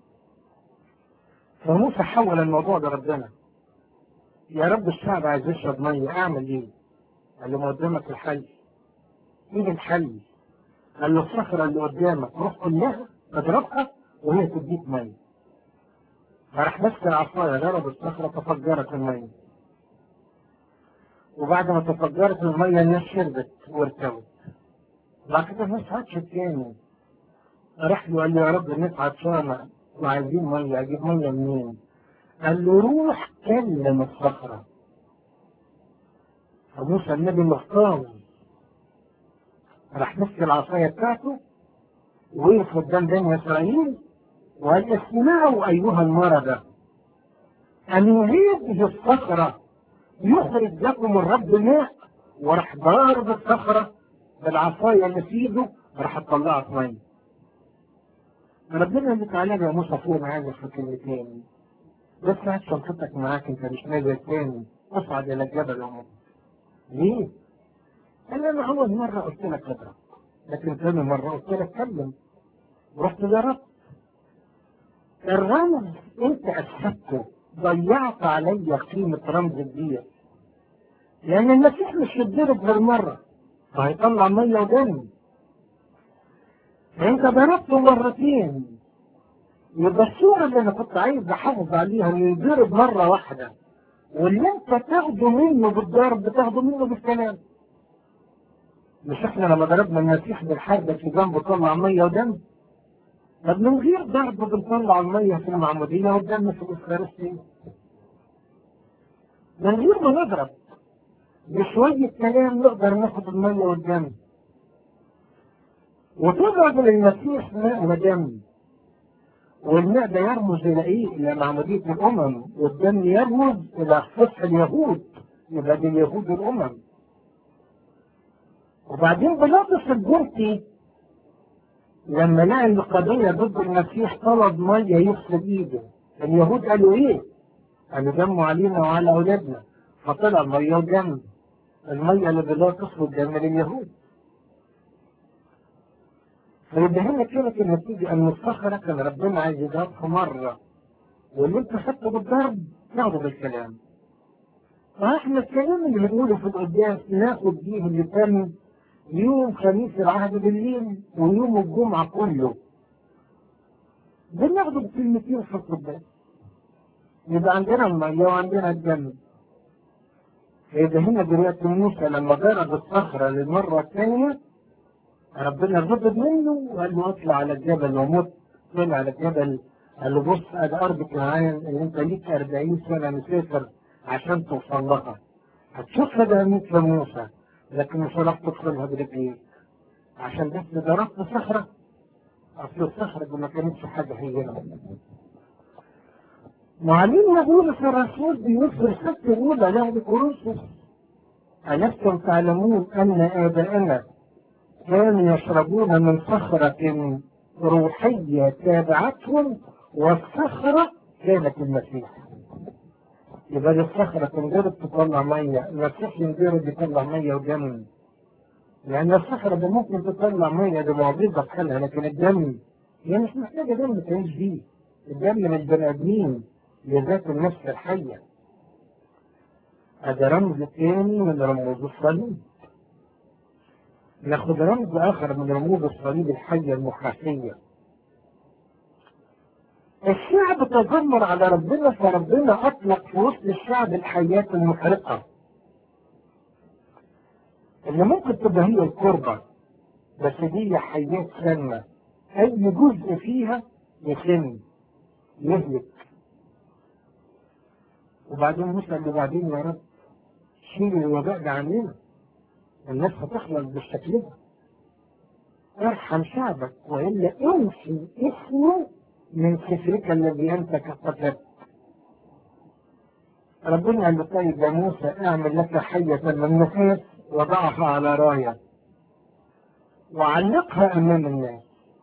فموسى حول الموضوع لربنا يا رب الشعب عايز يشرب ميه اعمل ايه؟ قال له ما قدامك الحل ايه الحل؟ قال له الصخره اللي قدامك روح كلها اضربها وهي تديك ميه فراح مسك العصايه ضرب الصخره ففجرت الميه وبعد ما تفجرت الميه الناس شربت وارتوت بعد كده الناس عطشت تاني راح له قال له يا رب الناس عطشانه وعايزين ميه اجيب ميه منين؟ قال له روح كلم الصخره فموسى النبي محتار راح مسك العصايه بتاعته وقف قدام بني اسرائيل وقال اسمعوا ايها المرضى ان هذه الصخره يخرج لكم الرب ماء وراح ضارب الصخره بالعصايه اللي في ايده راح طلعت ميه ربنا اللي تعالى يا موسى فوق معايا في كلمتين بس هات شنطتك معاك انت مش نازل تاني اصعد الى الجبل ومت ليه؟ قال انا اول مره قلت لك اضرب لكن ثاني مره قلت لك كلم ورحت ضربت الرمز انت اثبته ضيعت علي قيمه رمز كبير لان المسيح مش يتضرب غير مره فهيطلع ميه ودم فانت ضربته مرتين يبقى الصورة اللي انا كنت عايز احافظ عليها انه يضرب مرة واحدة واللي انت تاخده منه بالضرب بتاخده منه بالكلام مش احنا لما ضربنا المسيح بالحرب في جنبه طلع مية ودم طب من غير ضرب بنطلع المية في المعمودية والدم في الإفخارستية من غير ما نضرب بشوية كلام نقدر ناخد المية والدم وتضرب للمسيح ماء ودم والماء ده يرمز الى ايه؟ الى معمودية الامم والدم يرمز الى فصح اليهود يبقى دي اليهود الامم وبعدين بيلاطس الجرتي لما لقى القضية ضد المسيح طلب مية يغسل ايده اليهود قالوا ايه؟ قالوا دموا علينا وعلى اولادنا فطلع مية ودم المية اللي بيلاطس والدم لليهود فيبقى هنا كانت النتيجة أن الصخرة كان ربنا عايز يضربها مرة واللي أنت خدته بالضرب تاخده بالكلام. فإحنا الكلام اللي بنقوله في القداس ناخد بيه اللي كان يوم خميس العهد بالليل ويوم الجمعة كله. بناخده بكلمتين في القداس. يبقى عندنا المية وعندنا الدم. فيبقى هنا دلوقتي موسى لما ضرب الصخرة للمرة الثانية ربنا غضب منه وقال له اطلع على الجبل ومت طلع على الجبل قال له بص ادي ارض كنعان اللي انت ليك 40 سنه مسافر عشان توصل لها هتشوفها ده مثل موسى لكن مش هتعرف تدخلها برجليك عشان بس ضربت صخره اصل الصخره دي ما كانتش حاجه هينه معلمنا بولس الرسول بيقول في رسالته الاولى لاهل كورنثوس ألستم تعلمون أن آباءنا كانوا يشربون من صخرة روحية تابعتهم والصخرة كانت المسيح يبقى دي الصخرة تنضرب تطلع مية المسيح ينضرب يطلع مية ودم لأن الصخرة دي ممكن تطلع مية دي معجزة في حالها لكن الدم هي مش محتاجة دم تعيش بيه الدم من البني آدمين لذات النفس الحية هذا رمز تاني من رموز الصليب ناخد رمز آخر من رموز الصليب الحية المحاسية الشعب تذمر على ربنا فربنا أطلق في وسط الشعب الحياة المحرقة اللي ممكن تبقى هي القربة بس دي حياة سامة أي جزء فيها يسم يهلك وبعدين نسأل وبعدين يا رب شيل الوباء ده عننا الناس هتخلص بالشكل ده ارحم شعبك والا امشي اسمه من سفرك الذي انت كتبت ربنا قال له طيب يا موسى اعمل لك حية من نحاس وضعها على راية وعلقها امام الناس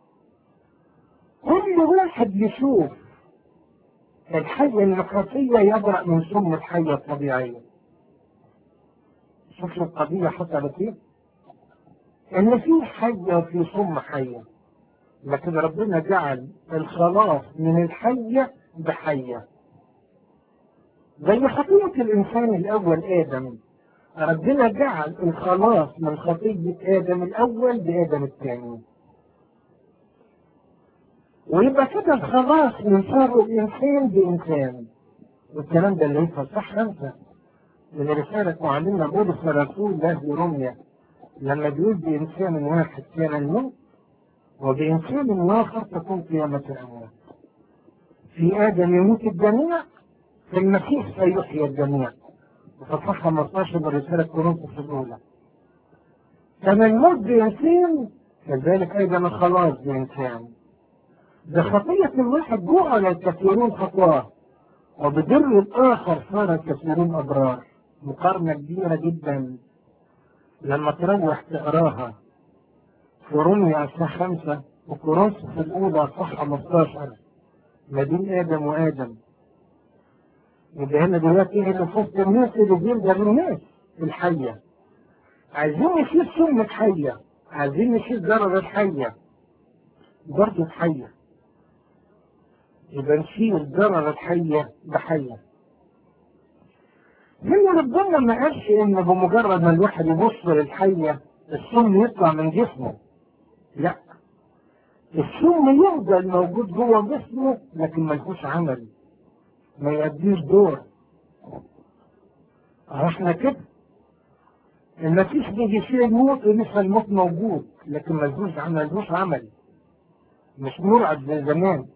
كل واحد يشوف الحية النحاسية يبرأ من سم الحية الطبيعية شوف القضية حصلت ايه ان في حية وفي صم حية لكن ربنا جعل الخلاص من الحية بحية زي خطية الإنسان الأول آدم ربنا جعل الخلاص من خطية آدم الأول بآدم الثاني ويبقى كده الخلاص من شر الإنسان بإنسان والكلام ده اللي يفهم صح خمسة من رسالة معلمنا بولس الرسول له لروميا لما بيقول بإنسان واحد كان الموت وبإنسان آخر تكون قيامة الأموات في آدم يموت الجميع في المسيح سيحيي الجميع وفصح 15 من رسالة كورنثوس الأولى كما الموت بإنسان كذلك أيضا الخلاص بإنسان بخطية الواحد جعل الكثيرون خطواه وبدر الآخر صار الكثيرون أبرار مقارنة كبيرة جدا لما تروح تقراها في روميا أصحاح خمسة وكورنثوس الأولى أصحاح 15 ما بين آدم وآدم يبقى هنا دلوقتي ايه اللي في وسط الناس اللي بيلجأ الناس الحية عايزين نشيل سمة حية عايزين نشيل ضرر الحية برضه حية يبقى نشيل ضرر الحية بحية هنا ربنا ما قالش ان بمجرد ما الواحد يبص للحية السم يطلع من جسمه لا السم يفضل موجود جوه جسمه لكن ملهوش عمل ما يأديش دور احنا كده المسيح بيجي يشيل الموت ولسه الموت موجود لكن ملهوش عمل ملهوش عمل مش مرعب زي زمان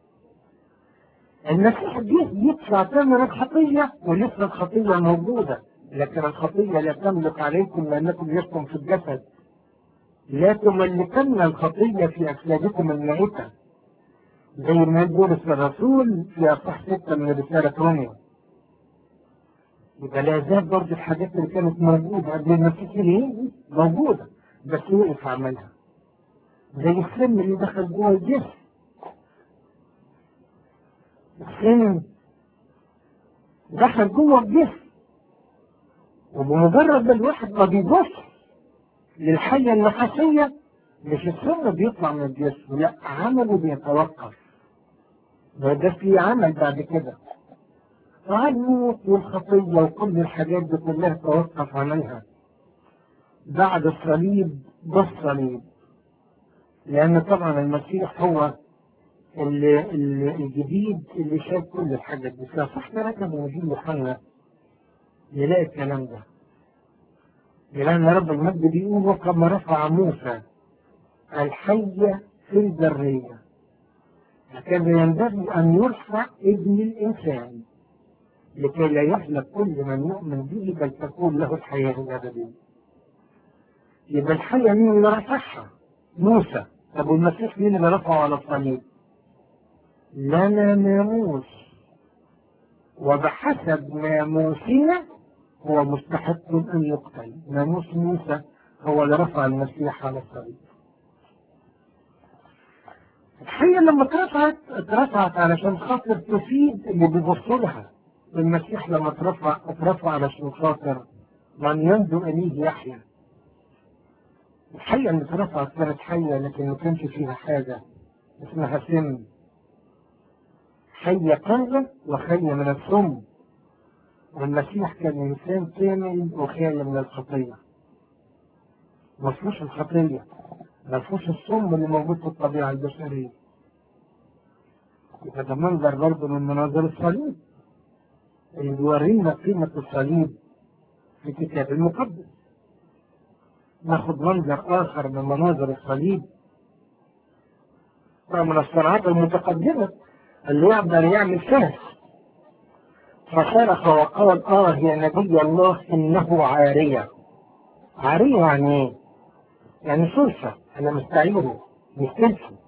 المسيح جه يدفع ثمن الخطية ولسه الخطية موجودة لكن الخطية لا تملك عليكم لأنكم لستم في الجسد لا تملكن الخطية في أجسادكم الميتة زي ما بولس الرسول في أصح ستة من رسالة روميا يبقى لا زال برضه الحاجات اللي كانت موجودة قبل المسيح يجي موجودة بس وقف عملها زي السم اللي دخل جوه الجسم السم دخل جوه الجسم وبمجرد ما الواحد ما بيبص للحية النحاسية مش السم بيطلع من الجسم لا عمله بيتوقف ما ده في عمل بعد كده الموت والخطية وكل الحاجات دي كلها توقف عملها بعد الصليب بالصليب لأن طبعا المسيح هو اللي اللي الجديد اللي شاف كل الحاجات دي فاحنا ركب ونجيب يوحنا نلاقي الكلام ده لأن رب المجد بيقول وكما رفع موسى الحية في البرية هكذا ينبغي أن يرفع ابن الإنسان لكي لا يهلك كل من يؤمن به بل تكون له الحياة الأبدية. يبقى الحياة مين اللي رفعها؟ موسى، طب والمسيح مين اللي رفعه على الصليب؟ لنا ناموس وبحسب ناموسنا هو مستحق أن يقتل، ناموس موسى هو اللي رفع المسيح على الصليب. الحية لما اترفعت اترفعت علشان خاطر تفيد اللي بيبصوا لها المسيح لما اترفع اترفع علشان خاطر من ينظر إليه يحيى الحية اللي اترفعت كانت حية لكن ما كانش فيها حاجة اسمها سم حية كاملة وخية من السم والمسيح كان إنسان كامل وخالي من الخطية مفهوش الخطية مفهوش السم اللي موجود في الطبيعة البشرية يبقى ده منظر برضه من مناظر الصليب اللي بيورينا قيمة الصليب في الكتاب المقدس ناخد منظر آخر من مناظر الصليب من الصناعات المتقدمة اللي يقدر يعمل كهف فصرخ وقال آه يا نبي الله إنه عارية عارية يعني إيه؟ يعني فرصة أنا مستعيره مستلفه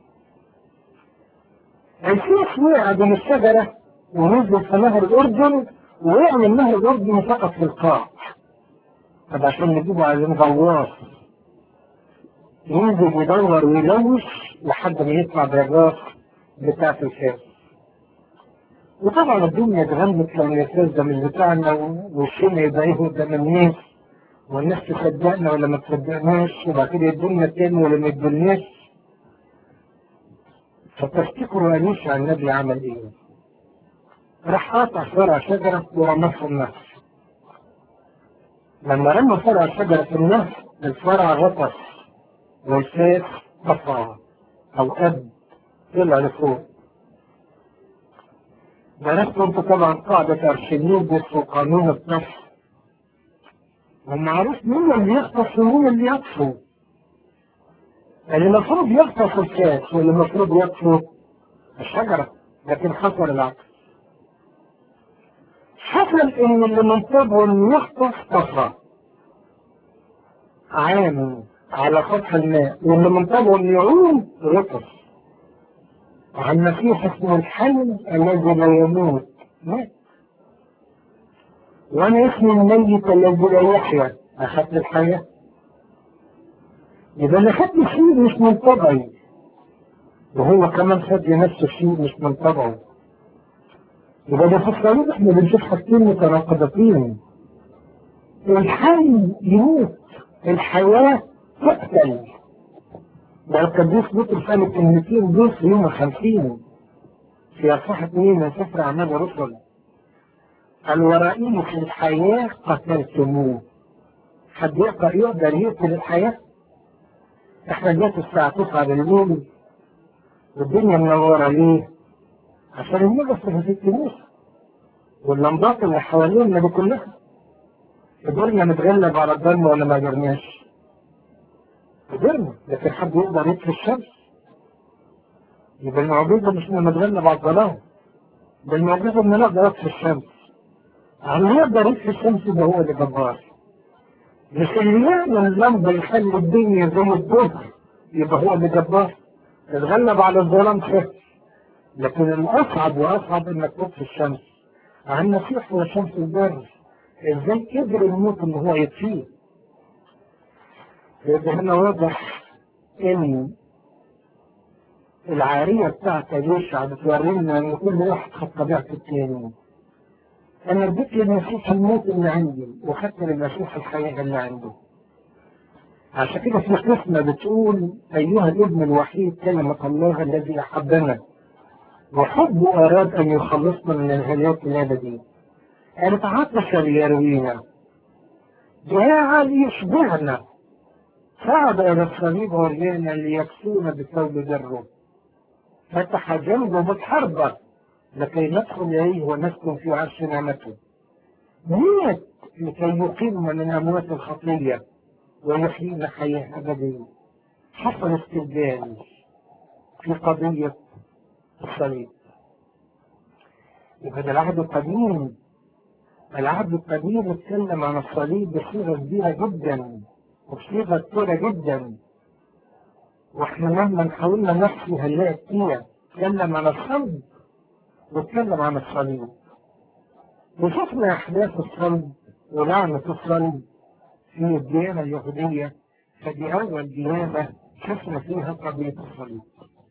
الفيس وقع من الشجرة ونزل في نهر الأردن ووقع من نهر الأردن فقط في القاع طب عشان نجيبه عايزين غواص ينزل يدور ويلوش لحد ما يطلع بالراس بتاعة الفاس وطبعا الدنيا اتغمت لان الفاس ده مش بتاعنا وشنا يبقى ايه قدام الناس والناس تصدقنا ولا ما تصدقناش وبعد كده يدولنا التاني ولا ما يدولناش فتفتكروا أليشع النبي عمل إيه؟ راح قاطع فرع شجرة ورماه في النهر لما رمى فرع شجرة في النهر الفرع غطس والفاس طفى أو أب طلع لفوق درست انت طبعا قاعدة أرشميدس وقانون الطفو ومعروف مين اللي يغطس ومين اللي يطفو اللي المفروض يغطس الكاس واللي المفروض يطفو الشجرة لكن حصل العكس حصل ان اللي منطبه انه يغطس طفى عام على سطح الماء واللي منطبه انه يعوم غطس عن مسيح اسمه الحي الذي لا يموت مات وانا اسمي الميت الذي لا يحيا اخذت الحياة يبقى انا خدت شيء مش من طبعي وهو كمان خد نفس الشيء مش من طبعه يبقى ده في الصليب احنا بنشوف حاجتين متناقضتين الحي يموت الحياة تقتل ده القديس بطرس قال الكلمتين دول في يوم الخمسين في اصحاح اثنين من سفر اعمال الرسل قال ورائي في الحياة قتلتموه حد يقدر يقدر يقتل الحياة احنا جات الساعة 9 بالليل والدنيا منورة ليه؟ عشان النجس اللي في الكنيسة واللمبات اللي حوالينا دي كلها قدرنا نتغلب على الظلم ولا ما قدرناش؟ قدرنا لكن حد يقدر يطفي الشمس يبقى المعجزة مش اننا نتغلب على الظلام ده المعجزة ان نقدر نطفي الشمس اللي يقدر يطفي الشمس ده هو اللي جبار مش اللي يعمل اللمبة يخلي الدنيا زي الظهر يبقى هو اللي جبار تتغلب على الظلام سهل لكن الأصعب وأصعب إنك تطفي الشمس عن المسيح هو شمس البر إزاي قدر الموت إن هو يطفيه يبقى هنا واضح إن العارية بتاعت يوشع بتورينا إن كل واحد خد طبيعة التاني أنا اديت للمسيح الموت اللي عندي وخدت للمسيح الحياة اللي عنده عشان كده في قسمة بتقول أيها الابن الوحيد كلمة الله الذي أحبنا وحبه أراد أن يخلصنا من الهلاك الأبدي قالت عطش ليروينا جاء ليشبعنا صعد إلى الصليب ورجانا ليكسونا بثوب بره فتح جنبه بالحربة لكي ندخل إليه ونسكن في عرش نعمته مات لكي يقيمنا من أموات الخطية ويحيينا حياة أبدية حصل استبدال في قضية الصليب يبقى ده العهد القديم العهد القديم اتكلم عن الصليب بصيغة كبيرة جدا وبصيغة كتيرة جدا واحنا مهما حاولنا نحكي هنلاقي كتير اتكلم عن الصلب واتكلم عن الصليب وشفنا احداث الصلب ولعنة الصلب في الديانة اليهودية فدي أول ديانة شفنا فيها قضية الصليب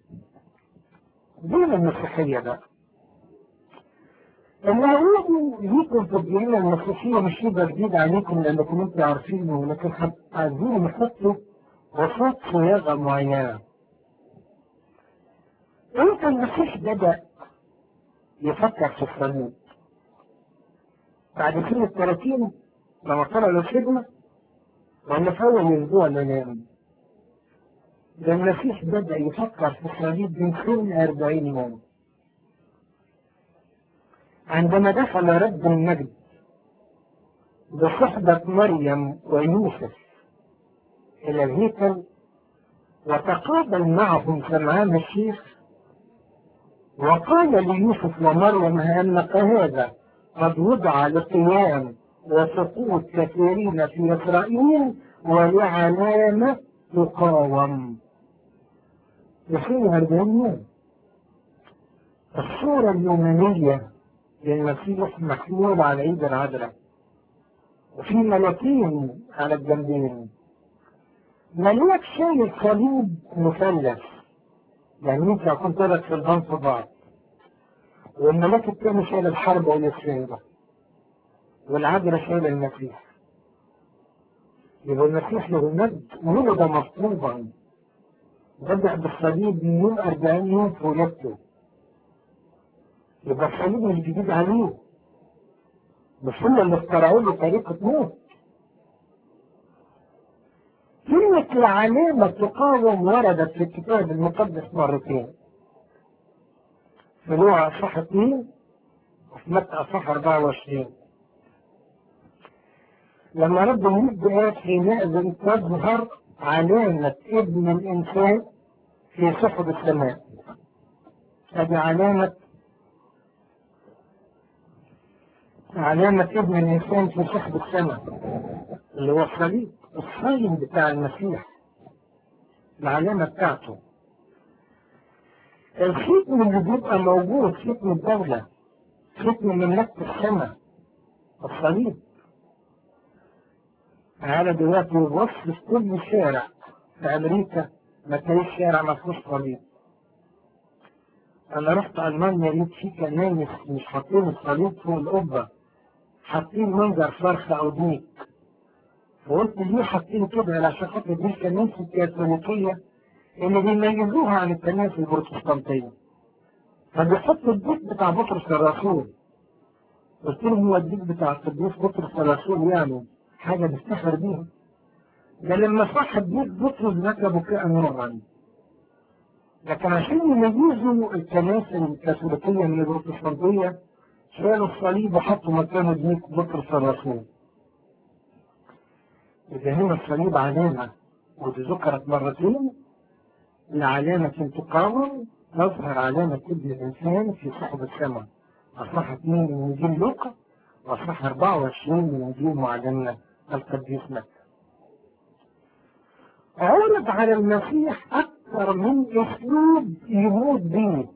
دين المسيحية بقى اليهود ليكم في الديانة المسيحية مش شبه جديد عليكم لأنكم انتوا عارفينه لكن عايزين نحطوا وسط صياغة معينة امتى المسيح بدأ يفكر في الصليب بعد سنة 30 لما طلع للخدمة ولا في أول أسبوع ننام ده المسيح بدأ يفكر في الصليب من سن 40 يوم عندما دخل رب المجد بصحبة مريم ويوسف إلى الهيكل وتقابل معهم سمعان الشيخ وقال ليوسف ومريم أنك هذا قد وضع لقيام وسقوط كثيرين في إسرائيل ولعلامة تقاوم يصير أربعين يوم الصورة اليومانية للمسيح محمول على ايد العذراء وفي ملاكين على الجنبين ملاك شايل صليب مثلث يعني انت لو كنت لك في البان في بعض والملاك التاني شايل الحرب والاسرائيل والعذراء شايل المسيح يبقى المسيح له مجد ولد مطلوبا بدأ بالصليب من يوم 40 يوم في ولادته يبقى الصليب مش جديد عليه بس هم اللي اخترعوا له طريقة موت كلمة العلامة تقاوم وردت في الكتاب المقدس مرتين في لوعا أصح 2 وفي متى أصح 24 لما رب المجد قال حينئذ تظهر علامة ابن الإنسان في سحب السماء هذه علامة علامة ابن الإنسان في سحب السماء اللي هو الصليب الصليب بتاع المسيح العلامة بتاعته الختم اللي بيبقى موجود ختم الدولة ختم مملكة السماء الصليب تعالى دلوقتي بص في كل شارع في أمريكا ما تلاقيش شارع ما فيهوش صليب أنا رحت ألمانيا لقيت في كنايس مش حاطين الصليب فوق القبة حاطين منظر فرخة أو ديك فقلت ليه حاطين كده عشان خاطر دي الكنائس الكاثوليكية اللي بيميزوها عن الكنائس البروتستانتية فبيحطوا الديك بتاع بطرس الرسول قلت لهم هو الديك بتاع القديس بطرس الرسول يعني حاجة نفتخر بيها ده لما صح الديك بطرس بكى بكاء نورا لكن عشان يميزوا الكنائس الكاثوليكية من البروتستانتية شالوا الصليب وحطوا مكانه ديك بطرس الرسول إذا هنا الصليب علامة ودي ذكرت مرتين لعلامة تقاوم تظهر علامة ابن الإنسان في سحب السماء أصح 2 من إنجيل لوقا وأصح 24 من إنجيل معلمنا القديس متى. عرض على المسيح أكثر من أسلوب يموت به.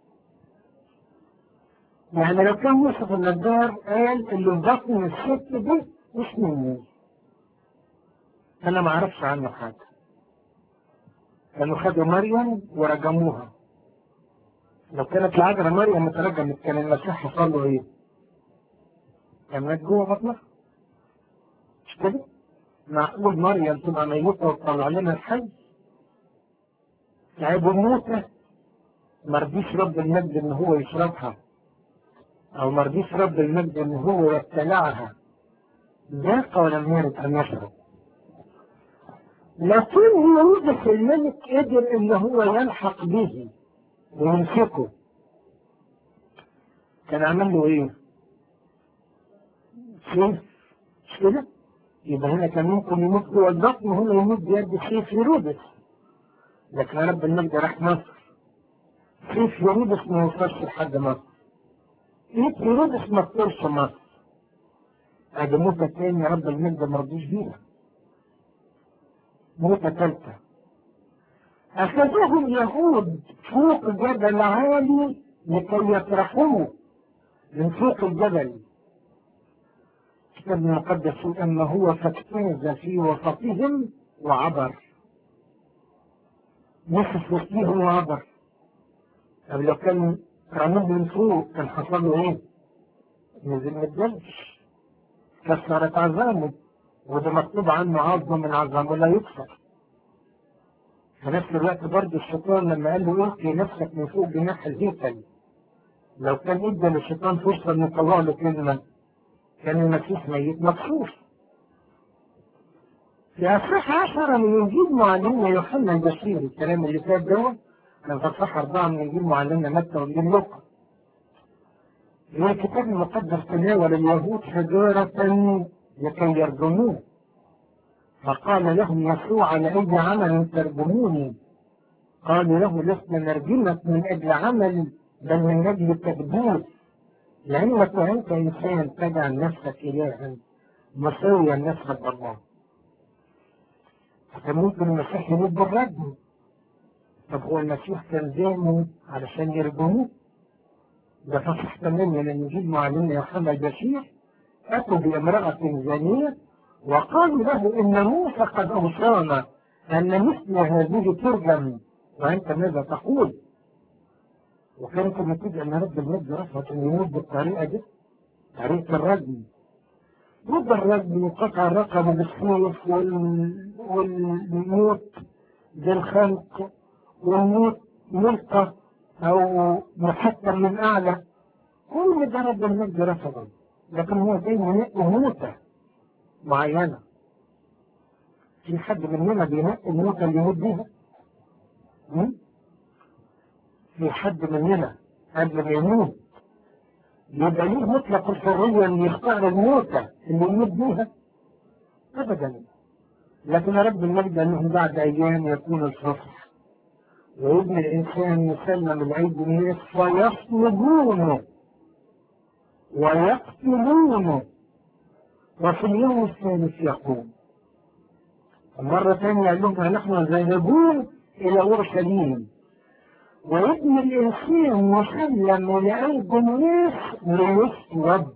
يعني لو كان يوسف النجار قال اللي في بطن الست دي مش مني. أنا ما أعرفش عنه حاجة. كانوا خدوا مريم ورجموها. لو كانت العذراء مريم اترجمت كان المسيح حصل له ايه؟ كان مات جوه بطنها مش كده؟ معقول مريم تبقى ميتة وتطلع لنا الحي؟ عيب الموتة مرضيش رب المجد ان هو يشربها او مرضيش رب المجد ان هو يبتلعها ذاق ولم يرد ان يشرب لكن يوسف الملك قدر ان هو يلحق به ويمسكه كان عمل له ايه؟ سيف مش كده؟ يبقى هنا كان ممكن يموت جوه البطن وهنا يموت بيد سيف هيرودس لكن رب المجد راح مصر سيف هيرودس ما يوصلش لحد مصر ايد هيرودس ما تطيرش مصر ادي موتة تاني رب المجد ما رضيش بيها موتة تالتة أخذوه اليهود فوق جبل عالي لكي يطرحوه من فوق الجبل الكتاب المقدس يقول أما هو فاجتاز في وسطهم وعبر نصف وسطهم وعبر طب لو كان رموه من فوق كان حصل له ايه؟ نزل من الدلش كسرت عظامه وده مطلوب عنه عظمه من عظامه لا يكسر في نفس الوقت برضه الشيطان لما قال له القي نفسك من فوق جناح الهيكل لو كان ادى للشيطان فرصه انه يطلع له كلمه كان المسيح ميت مكسوف في أصح عشرة من إنجيل معلمنا يوحنا البشير الكلام اللي فات دوت كان في أصح أربعة من إنجيل معلمنا متى وإنجيل لوقا هو الكتاب المقدس تناول اليهود حجارة لكي يرجموه فقال لهم يسوع على أي عمل ترجموني قالوا له لسنا نرجمك من أجل عمل بل من أجل تقدير لأنك أنت إنسان تجعل نفسك إلها مساويا نسبة الله فكان ممكن المسيح يموت بالرجم طب هو المسيح كان زاني علشان يرجموه ده فصح تماما لأن إنجيل معلمنا يوحنا البشير أتوا بامرأة زانية وقالوا له إن موسى قد أوصانا أن مثل هذه ترجم وأنت ماذا تقول؟ وكانت النتيجة أن رب المجد رفض أن يموت بالطريقة دي طريقة الرجم مجرد بقطع الرقبة بالسيف وال... والموت بالخنق والموت ملقى أو محكم من أعلى كل ده رب المجد رفضه لكن هو زي موتة معينة في حد مننا بينقي الموتة اللي يموت بيها في حد مننا قبل ما يموت يبقى ليه مطلق الحرية اللي يختار الموتة اللي يموت بيها أبدا لكن رب المجد أنه بعد أيام يكون الفصح وابن الإنسان يسلم العيد الناس فيصلبونه ويقتلونه وفي اليوم الثالث يقوم مرة ثانية قال لهم نحن ذاهبون إلى أورشليم وابن الإنسان يسلم لأيد الناس ليصلب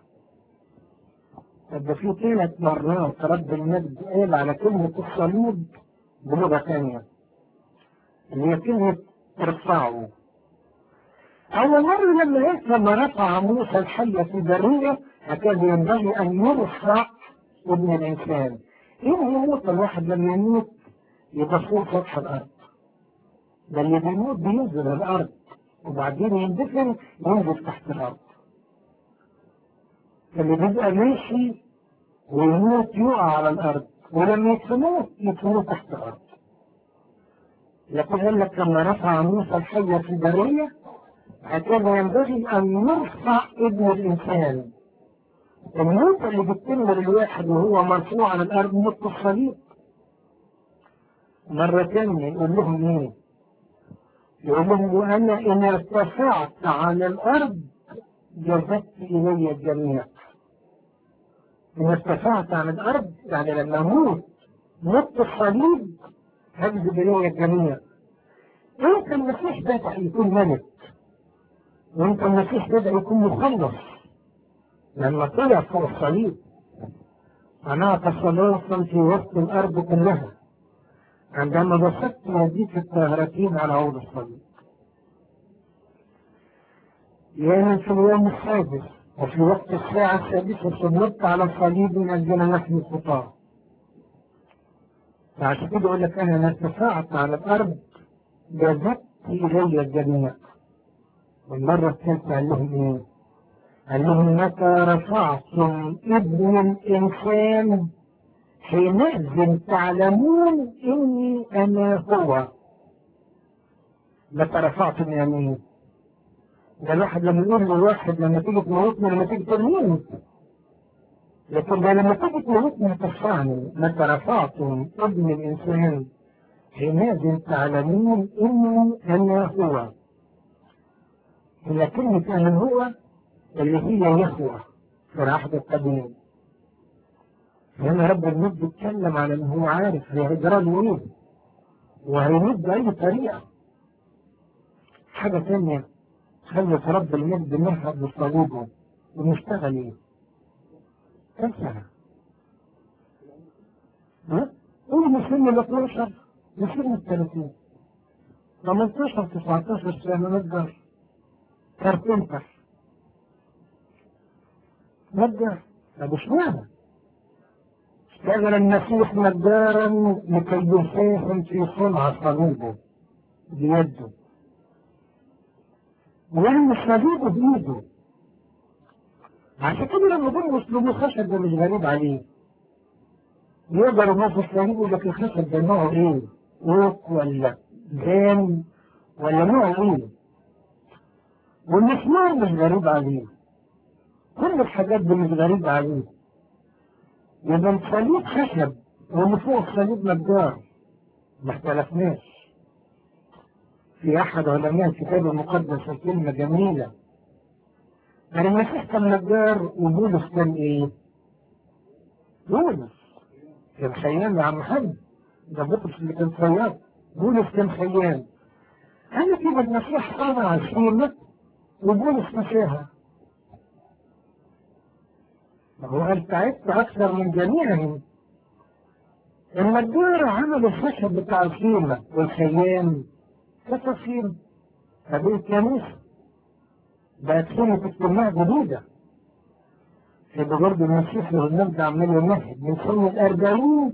طب ده في ثلاث مرات رب المجد قال على كلمة الصليب بلغة ثانية اللي هي كلمة ارفعوا أول مرة لما قلت لما رفع موسى الحية في البرية هكذا ينبغي أن يرفع ابن الإنسان إيه يموت الواحد لما يموت يبقى فوق سطح الأرض ده اللي بيموت بينزل الأرض وبعدين يندفن ينزل تحت الأرض اللي بيبقى ماشي ويموت يقع على الأرض ولما يدفنوه يدفنوه تحت الأرض لكن قال لك لما رفع موسى الحية في البرية هكذا ينبغي أن يرفع ابن الإنسان الموت اللي بتتم للواحد وهو مرفوع على الأرض موت الصليب مرة ثانية يقول لهم إيه؟ يقول لهم وأنا إن ارتفعت على الأرض جذبت إلي الجميع إن ارتفعت عن الأرض يعني لما أموت موت الصليب هجذب إلي الجميع أنت المسيح بدأ يكون ملك وأنت المسيح بدأ يكون مخلص لما طلع فوق الصليب أناط خلاصا في وسط الأرض كلها عندما بسطت يديك الطاهرتين على عود الصليب يعني في اليوم السادس وفي وقت الساعة السادسة صلبت على الصليب من أجل نحن الخطاة فعشان كده أقول لك أنا ارتفعت على الأرض جذبت إلي الجميع والمرة الثالثة قال لهم إيه؟ قال لهم متى رفعتم ابن الإنسان حينئذ تعلمون إني أنا هو متى رفعتم يعني ده الواحد لما يقول لواحد لما تيجي تموتني لما تيجي ترميني لكن ده لما تيجي تموتني ترفعني متى رفعتم ابن الإنسان حينئذ تعلمون إني أنا هو هي كلمة أنا هو اللي هي يهوى في العهد القديم هنا رب المجد اتكلم على ان هو عارف هيجرى له ايه وهيمد باي طريقه حاجه ثانيه خلت رب المجد نهض بصليبه ونشتغل ايه؟ كم سنه؟ ها؟ قول من سن ال 12 لسن ال 30 18 19 سنه نقدر كاربنتر نجار طب اشمعنى؟ اشتغل المسيح نجارا لكي يساهم في صنع صليبه بيده ويعمل صليبه بايده عشان كده لما دول يسلبوا خشب ده مش غريب عليه يقدر الناس الصليب يقول لك الخشب ده نوعه ايه؟ اوك ولا جام ولا نوعه ايه؟ والمسمار مش غريب عليه كل الحاجات دي مش غريبة عليه يبقى الصليب خشب واللي فوق الصليب نجار ما اختلفناش في أحد علماء الكتاب المقدس كلمة جميلة يعني المسيح كان نجار وبولس كان إيه؟ بولس كان خيام يا عم حاج ده بطرس اللي كان خيام بولس كان خيام أنا كده المسيح صنع الخيمة وبولس نساها هو قال تعبت أكثر من جميعهم النجار عمل الخشب بتاع الخيمة والخيام كتصير هذه الكنيسة بقت خيمة اجتماع جديدة يبقى برضه المسيح له المجد عمال يمهد من سن الأربعين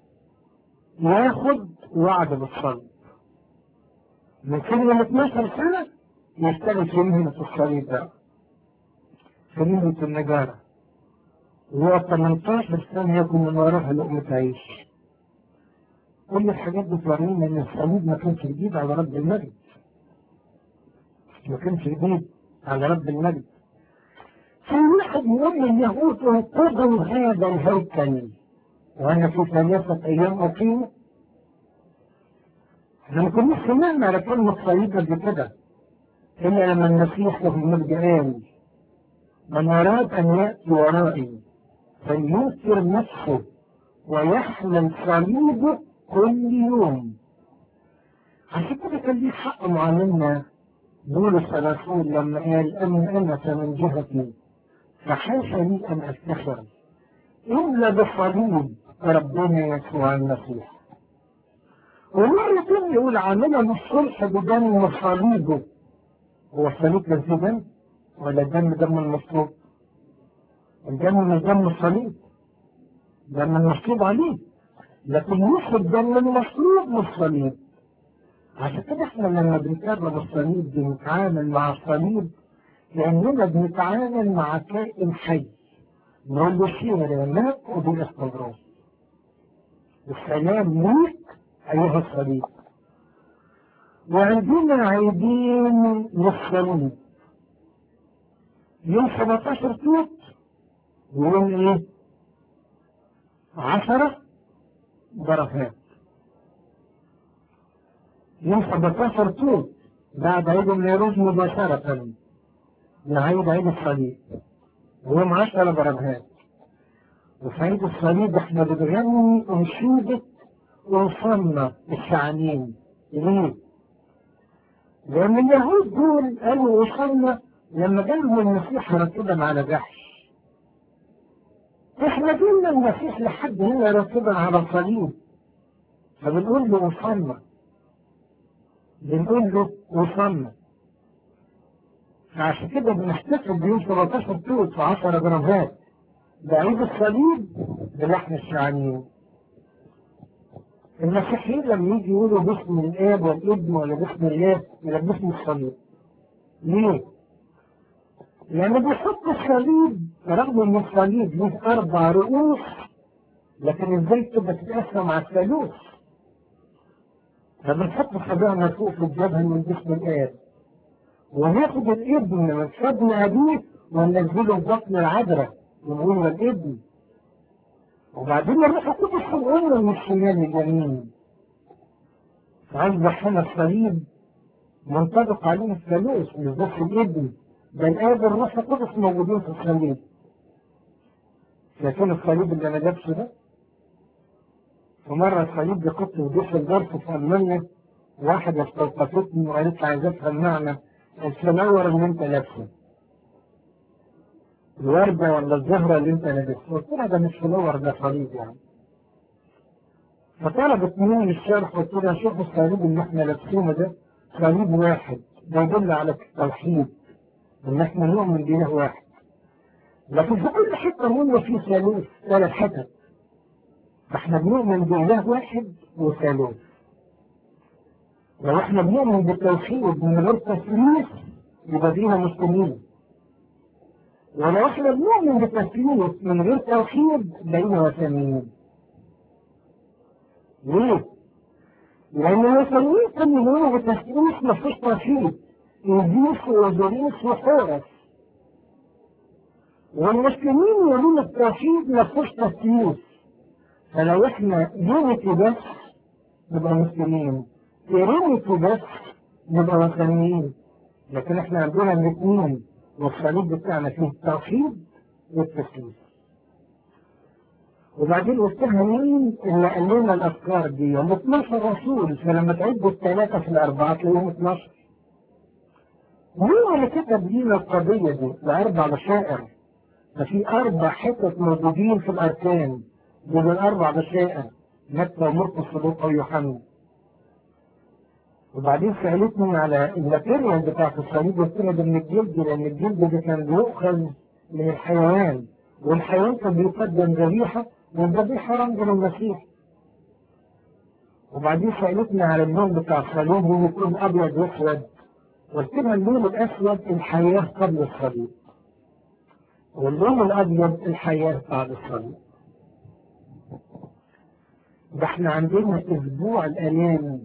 ياخد وعد بالصلب من سن ال 12 سنة يشتغل في مهنة الصليب بقى في مهنة النجارة وهو 18 سنة يكون من وراها لقمة عيش كل الحاجات دي تورينا ان الصليب ما كانش جديد على رب المجد ما كانش جديد على رب المجد في واحد يقول اليهود انقذوا هذا الهيكل وانا في ثلاثة ايام اقيم احنا ما كناش سمعنا على كلمة صليب قبل كده الا لما المسيح له المجد قال من اراد ان ياتي ورائي فلينكر نفسه ويحمل صليبه كل يوم عشان كده كان ليه حق معلمنا بولس الرسول لما قال أما أنا فمن جهتي فحاشا لي أن أفتخر إلا بصليب ربنا يسوع المسيح ومرة تانية يقول عملنا الصلح بدم صليبه هو الصليب كان فيه دم ولا الدم دم المصلوب؟ الدم مش دم الصليب دم المصلوب عليه لكن مش الدم المصلوب من الصليب عشان كده احنا لما بنكرم الصليب بنتعامل مع الصليب لاننا بنتعامل مع كائن حي نقول له سير مات وبالاستمرار السلام ليك ايها الصليب وعندنا عيدين للصليب يوم 17 توت ويوم ايه؟ 10 بركات يوم 17 توت بعد عيد النيروز مباشرة لعيد عيد الصليب ويوم 10 بركات وفي عيد الصليب احنا بنغني انشودة وصلنا الشعانين ليه؟ لأن اليهود دول قالوا وصلنا لما جالهم المسيح مرتبا على جحش احنا جبنا المسيح لحد هنا راكبا على الصليب فبنقول له وصلنا بنقول له وصلنا فعشان كده بنحتفل بيوم 17 توت في 10 جرامات بعيد الصليب بلحم الشعانين المسيحيين لما يجي يقولوا باسم الاب والابن ولا باسم الله ولا باسم الصليب ليه؟ لأن بيحط الصليب رغم ان الصليب له اربع رؤوس لكن ازاي تبقى تتقسم على الثالوث فبنحط صباعنا فوق في الجبهه من جسم الاب وناخد الابن من حضن ابيه وننزله في بطن العذراء ونقول له الابن وبعدين الروح القدس الام من الشمال اليمين فاصبح هنا الصليب منطبق عليه الثالوث مش بس الابن ده الآب الروح القدس موجودين في الصليب لكن الصليب اللي انا لابسه ده ومرة الصليب ده كنت في ضيف الظرف في ألمانيا واحدة استوقفتني وقالت لي عايزة أفهم معنى الفلاور اللي أنت لابسه الوردة ولا الزهرة اللي أنت لابسها قلت لها ده مش فلاور ده صليب يعني فطلبت مني الشرح قلت لها شوف الصليب اللي احنا لابسينه ده صليب واحد ده يدل على التوحيد ان احنا نؤمن بإله واحد لكن في كل حته منه في ثالوث ثلاث حتت فاحنا بنؤمن بإله واحد وثالوث لو احنا بنؤمن بالتوحيد من غير تثليث يبقى فينا مسلمين ولو احنا بنؤمن بالتثليث من غير توحيد بقينا وثنيين ليه؟ لأن الوثنيين كانوا يؤمنوا بالتثليث مفيش توحيد إبليس وإبليس وحورس والمسلمين يقولون التوحيد ما فيهوش تثليث فلو احنا يونتي بس نبقى مسلمين يونتي بس نبقى وثنيين لكن احنا عندنا الاثنين والصليب بتاعنا فيه التوحيد والتثليث وبعدين وسطها مين اللي قال لنا الافكار دي؟ هم 12 رسول فلما تعدوا الثلاثه في الاربعه تلاقيهم 12 مين اللي كتب لينا القضية دي؟ لأربع بشائر ففي أربع حتت موجودين في الأركان دول الأربع بشائر متى ومرقس ولوقا ويوحنا وبعدين سألتني على الماتيريال بتاعت الصليب قلت لها ده من الجلد لأن الجلد ده كان بيؤخذ من الحيوان والحيوان كان بيقدم ذبيحة والذبيحة رمز للمسيح وبعدين سألتني على اللون بتاع الصليب ويكون أبيض وأسود قلت لها اللون الأسود الحياة قبل الصليب واللون الأبيض الحياة بعد الصليب ده احنا عندنا أسبوع الآلام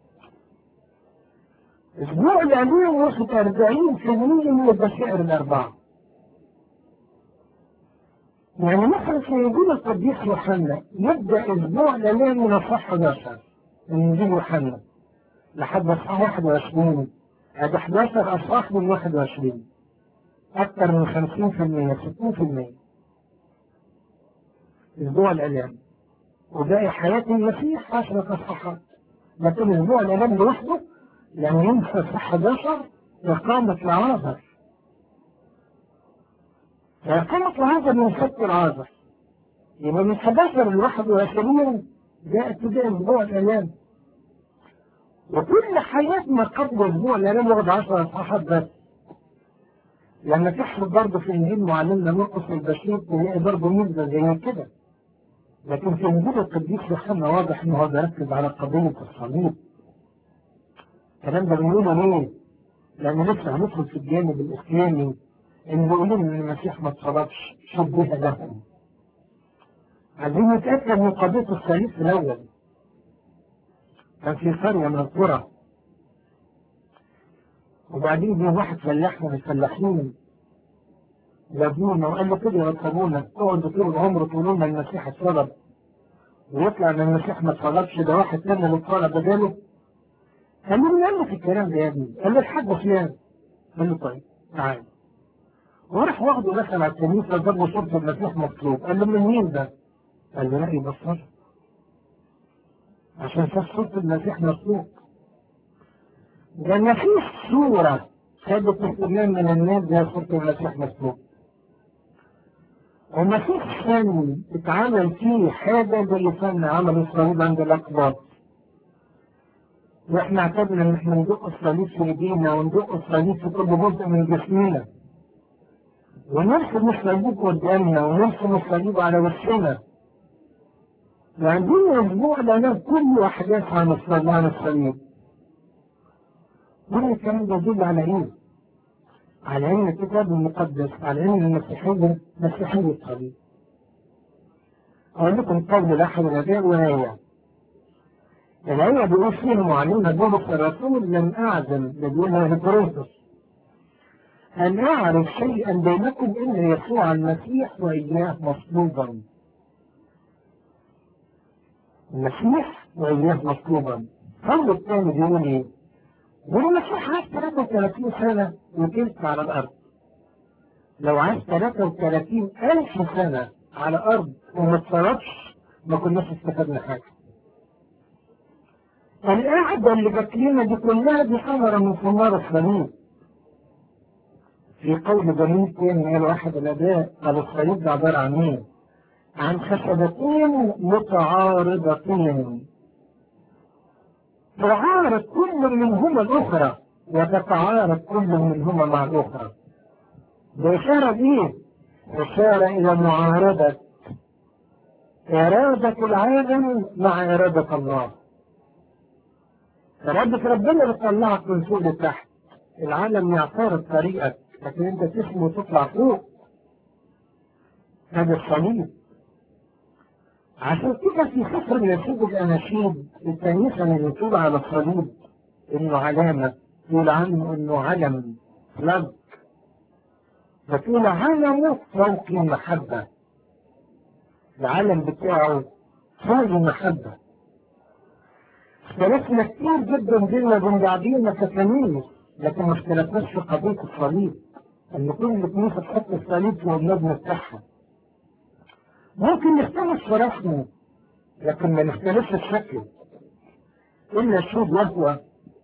أسبوع الآلام واخد 40% من البشائر الأربعة يعني مثلا في إنجيل القديس يوحنا يبدأ أسبوع الآلام من الصح 11 من إنجيل يوحنا لحد الصح 21 هذا 11 أصحاح من 21 أكثر من 50% 60% أسبوع الآلام وباقي حياة المسيح 10 أصحاحات لكن أسبوع الآلام لوحده لما ينسى الصح 11 إقامة العازر فإقامة العازر من ست العازر يبقى من 11 ل 21 ده ابتداء أسبوع الآلام وكل حياتنا قبل أسبوع الآلام واخد 10 أصحاحات بس لما تحصل برضه في إنجيل معلمنا مرقس البشير تلاقي برضه ميزة زي كده لكن في إنجيل القديس يوحنا واضح إنه هو بيركز على قضية الصليب الكلام ده بنقوله ليه؟ لأن لسه هندخل في الجانب الإسلامي إن بيقولون إن المسيح ما اتصلبش شبه لهم. عايزين نتأكد من قضية الصليب في الأول. كان في قرية من القرى وبعدين جه واحد فلاح من الفلاحين جابونا وقال له كده يركبونا اقعدوا طول العمر تقولوا لنا المسيح اتصلب ويطلع ان المسيح ما اتصلبش ده واحد تاني اللي اتولد بداله قال له مين قال لك الكلام ده يا ابني؟ قال له الحاج فلان قال له طيب تعال وراح واخده دخل على الكنيسه جاب له صوره المسيح مطلوب قال له من مين ده؟ قال له لا يبصر عشان شاف صوره المسيح مطلوب ده ما فيش صوره خدت اهتمام من الناس زي صوره المسيح مطلوب وما فيش فن اتعمل فيه حاجه زي فن عمل الصليب عند الاقباط واحنا اعتدنا ان احنا ندق الصليب في ايدينا وندق الصليب في كل جزء من جسمنا ونرسم الصليب قدامنا ونرسم الصليب على وشنا وعندنا اسبوع لنا كل احداث عن الصليب عن الصليب كل الكلام ده يدل على ايه؟ على ان الكتاب المقدس على ان المسيحيه مسيحيه الصليب اقول لكم قول الاحد الاباء وهي الآية بيقول فيها معلمنا بولس الرسول لم أعزم بدونها لكورنثوس أن أعرف شيئا بينكم إلا يسوع المسيح وإياه مصلوبا المسيح وإياه مصلوبا القول الثاني بيقول إيه؟ بيقول المسيح عاش 33 سنة وتلك على الأرض لو عاش 33 ألف سنة على الأرض وما اتصرفش ما كناش استفدنا حاجة القاعدة اللي باكلينها دي كلها دي ثمرة من ثمار الصليب. في قول جميل تاني قال واحد الآباء قال الصليب ده عبارة عن إيه؟ عن خشبتين متعارضتين. تعارض كل منهما الأخرى وتتعارض كل منهما مع الأخرى. بإشارة إيه؟ إشارة إلى معارضة إرادة العالم مع إرادة الله. إرادة ربنا بتطلعك من فوق لتحت العالم يعترض طريقك لكن انت تسمو وتطلع فوق هذا الصليب عشان كده في سفر نشيد الاناشيد الكنيسه اللي بتقول على الصليب انه علامه تقول عنه انه علم فلاج بتقول علمه فوق المحبه العلم بتاعه فوق المحبه اختلفنا كتير جدا بينا وبين بعضينا كتلاميذ لكن ما اختلفناش في قضيه الصليب ان كل كنيسه تحط الصليب في المبنى بتاعها ممكن نختلف في رسمه لكن ما نختلفش في شكله الا الشوب يهوى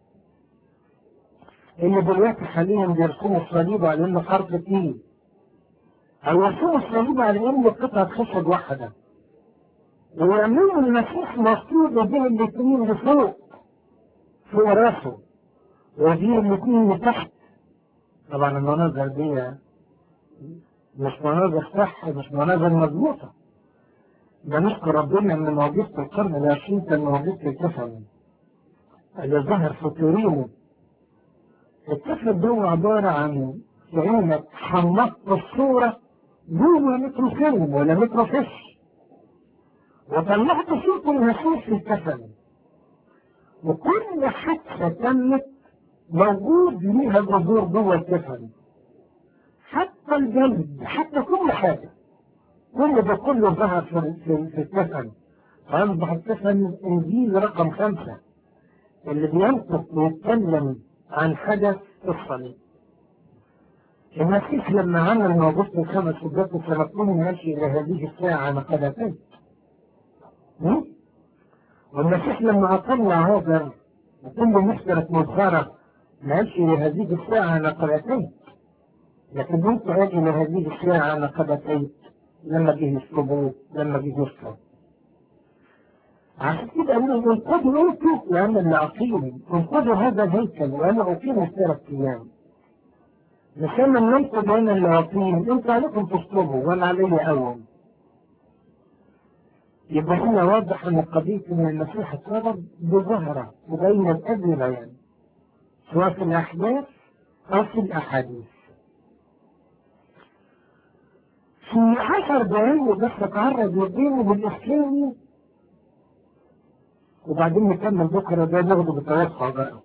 اللي دلوقتي حاليا بيرسموا الصليب على انه حرف اثنين او يرسموا الصليب على انه قطعه خشب واحده ويعملوا المسيح مصلوب بين الاثنين لفوق فوق راسه وبين الاثنين لتحت طبعا المناظر دي مش مناظر صح مش مناظر مضبوطة ده نشكر ربنا ان موجودة القرن العشرين كان موجودة الكفن اللي ظهر في تورينو الكفن ده عبارة عن كأنك حمضت الصورة جوه ميكروفيلم ولا ميكروفيش وطلعت صورة المسيح في الكفن وكل حادثة تمت موجود ليها جذور جوه الكفن حتى الجلد حتى كل حاجة كل ده كله ظهر في, في, في الكفن فأصبح الكفن إنجيل رقم خمسة اللي بينطق ويتكلم عن حدث الصليب المسيح لما عمل موجود الخمس سجات سنكون ماشي إلى هذه الساعة نقلتين والمسيح لما أطلع هذا وكل مسكرة مظهرة ماشي إلى هذه الساعة نقلتين لكن انت اجي لهذه الساعة نقلتين لما جه يسلبوه لما جه يسلب عشان كده قالوا له انقذوا انتوا وانا اللي اقيم انقذوا هذا الهيكل وانا اقيم ثلاث ايام مش انا اللي انقذ وانا اللي اقيم انتوا عليكم تسلبوا وانا علي اول يبقى هنا واضح ان قضية ان المسيح اتولد بظهره وبين الاب والعيان سواء في الاحداث او في الاحاديث في عشر دقايق بس اتعرض للدين بالاسلامي وبعدين نكمل بكره ده ناخده بتوسع بقى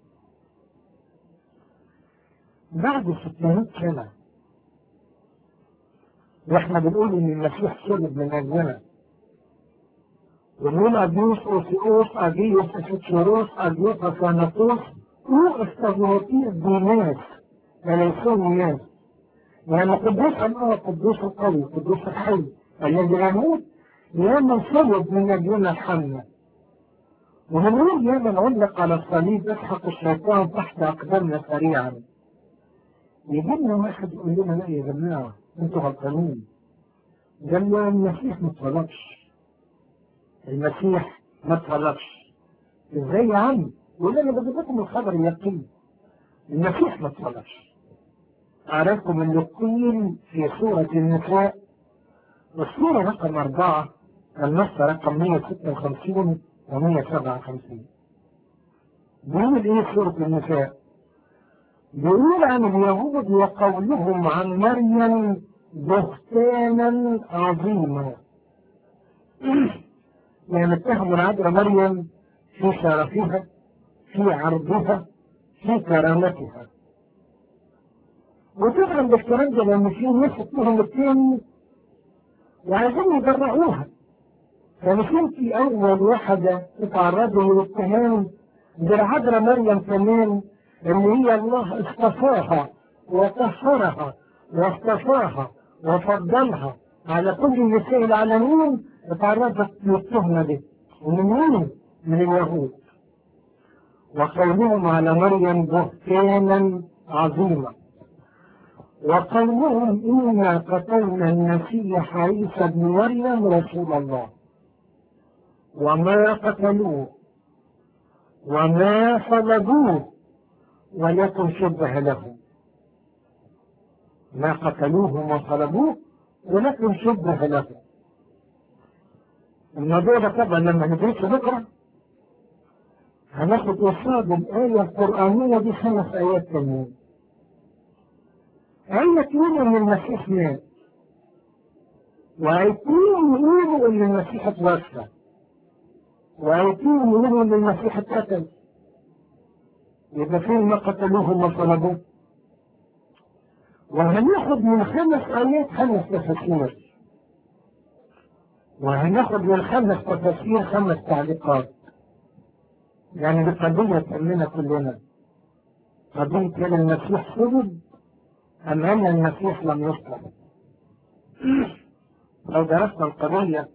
بعد 600 سنه واحنا بنقول ان المسيح صلب من اجلنا ونقول اديوس اوسيوس اديوس افيتشوروس اديوس افاناتوس واستغوطيس ديناس وليسون ناس يعني قدوس الله قدوس القوي قدوس الحي الذي يموت لأنه صلب من أجلنا الحملة وهنقول يا من علق على الصليب يسحق الشيطان تحت أقدامنا سريعا يجي لنا واحد يقول لنا لا يا جماعة أنتوا غلطانين قال له المسيح ما اتطلبش المسيح ما اتطلبش ازاي يا عم؟ يقول انا بجيب لكم الخبر اليقين المسيح ما اتطلبش أراكم اللقين في سورة النساء والسورة رقم أربعة النص رقم 156 و 157 بيقول إيه سورة النساء؟ بيقول عن اليهود وقولهم عن مريم بهتانا عظيما يعني اتهموا العذراء مريم في شرفها في عرضها في كرامتها وتفهم بالكلام ده لان في ناس اسمهم التاني وعايزين يجرعوها فمش انت اول واحده تتعرضوا للاتهام بالعذراء مريم كمان ان هي الله اصطفاها وطهرها واصطفاها وفضلها على كل النساء العالمين اتعرضت للتهمه دي ومن مين؟ من اليهود وقولهم على مريم بهتانا عظيما وقولهم إنا قتلنا المسيح عيسى بن مريم رسول الله وما قتلوه وما صلبوه ولكن شبه له ما قتلوه وما صلبوه ولكن شبه له الموضوع ده طبعا لما ندرسه بكره هناخد قصاد الآية القرآنية دي خمس آيات تانيين آية تقول إن المسيح مات وآيتين يقولوا إن المسيح اتوفى وآيتين يقولوا إن المسيح اتقتل يبقى فين ما قتلوه وما صلبوه وهناخد من خمس آيات خمس تفاسير وهناخد من خمس تفاسير خمس تعليقات يعني دي قضية تهمنا كلنا قضية هل المسيح صلب أم أن المسيح لم يصلب لو درسنا القضية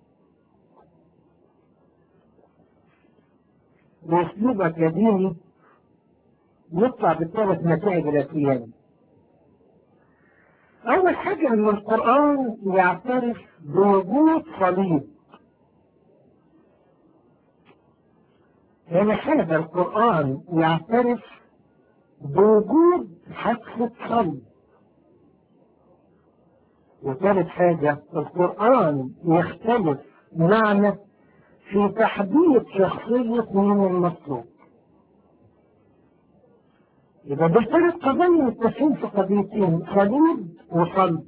بأسلوب أكاديمي نطلع بثلاث نتائج الأتيان أول حاجة إن القرآن يعترف بوجود صليب يعني هذا القرآن يعترف بوجود حادثة صلب وثالث حاجة القرآن يختلف معنى في تحديد شخصية من المطلوب يبقى بالثلاث قضايا متفقين في قضيتين صليب وصلب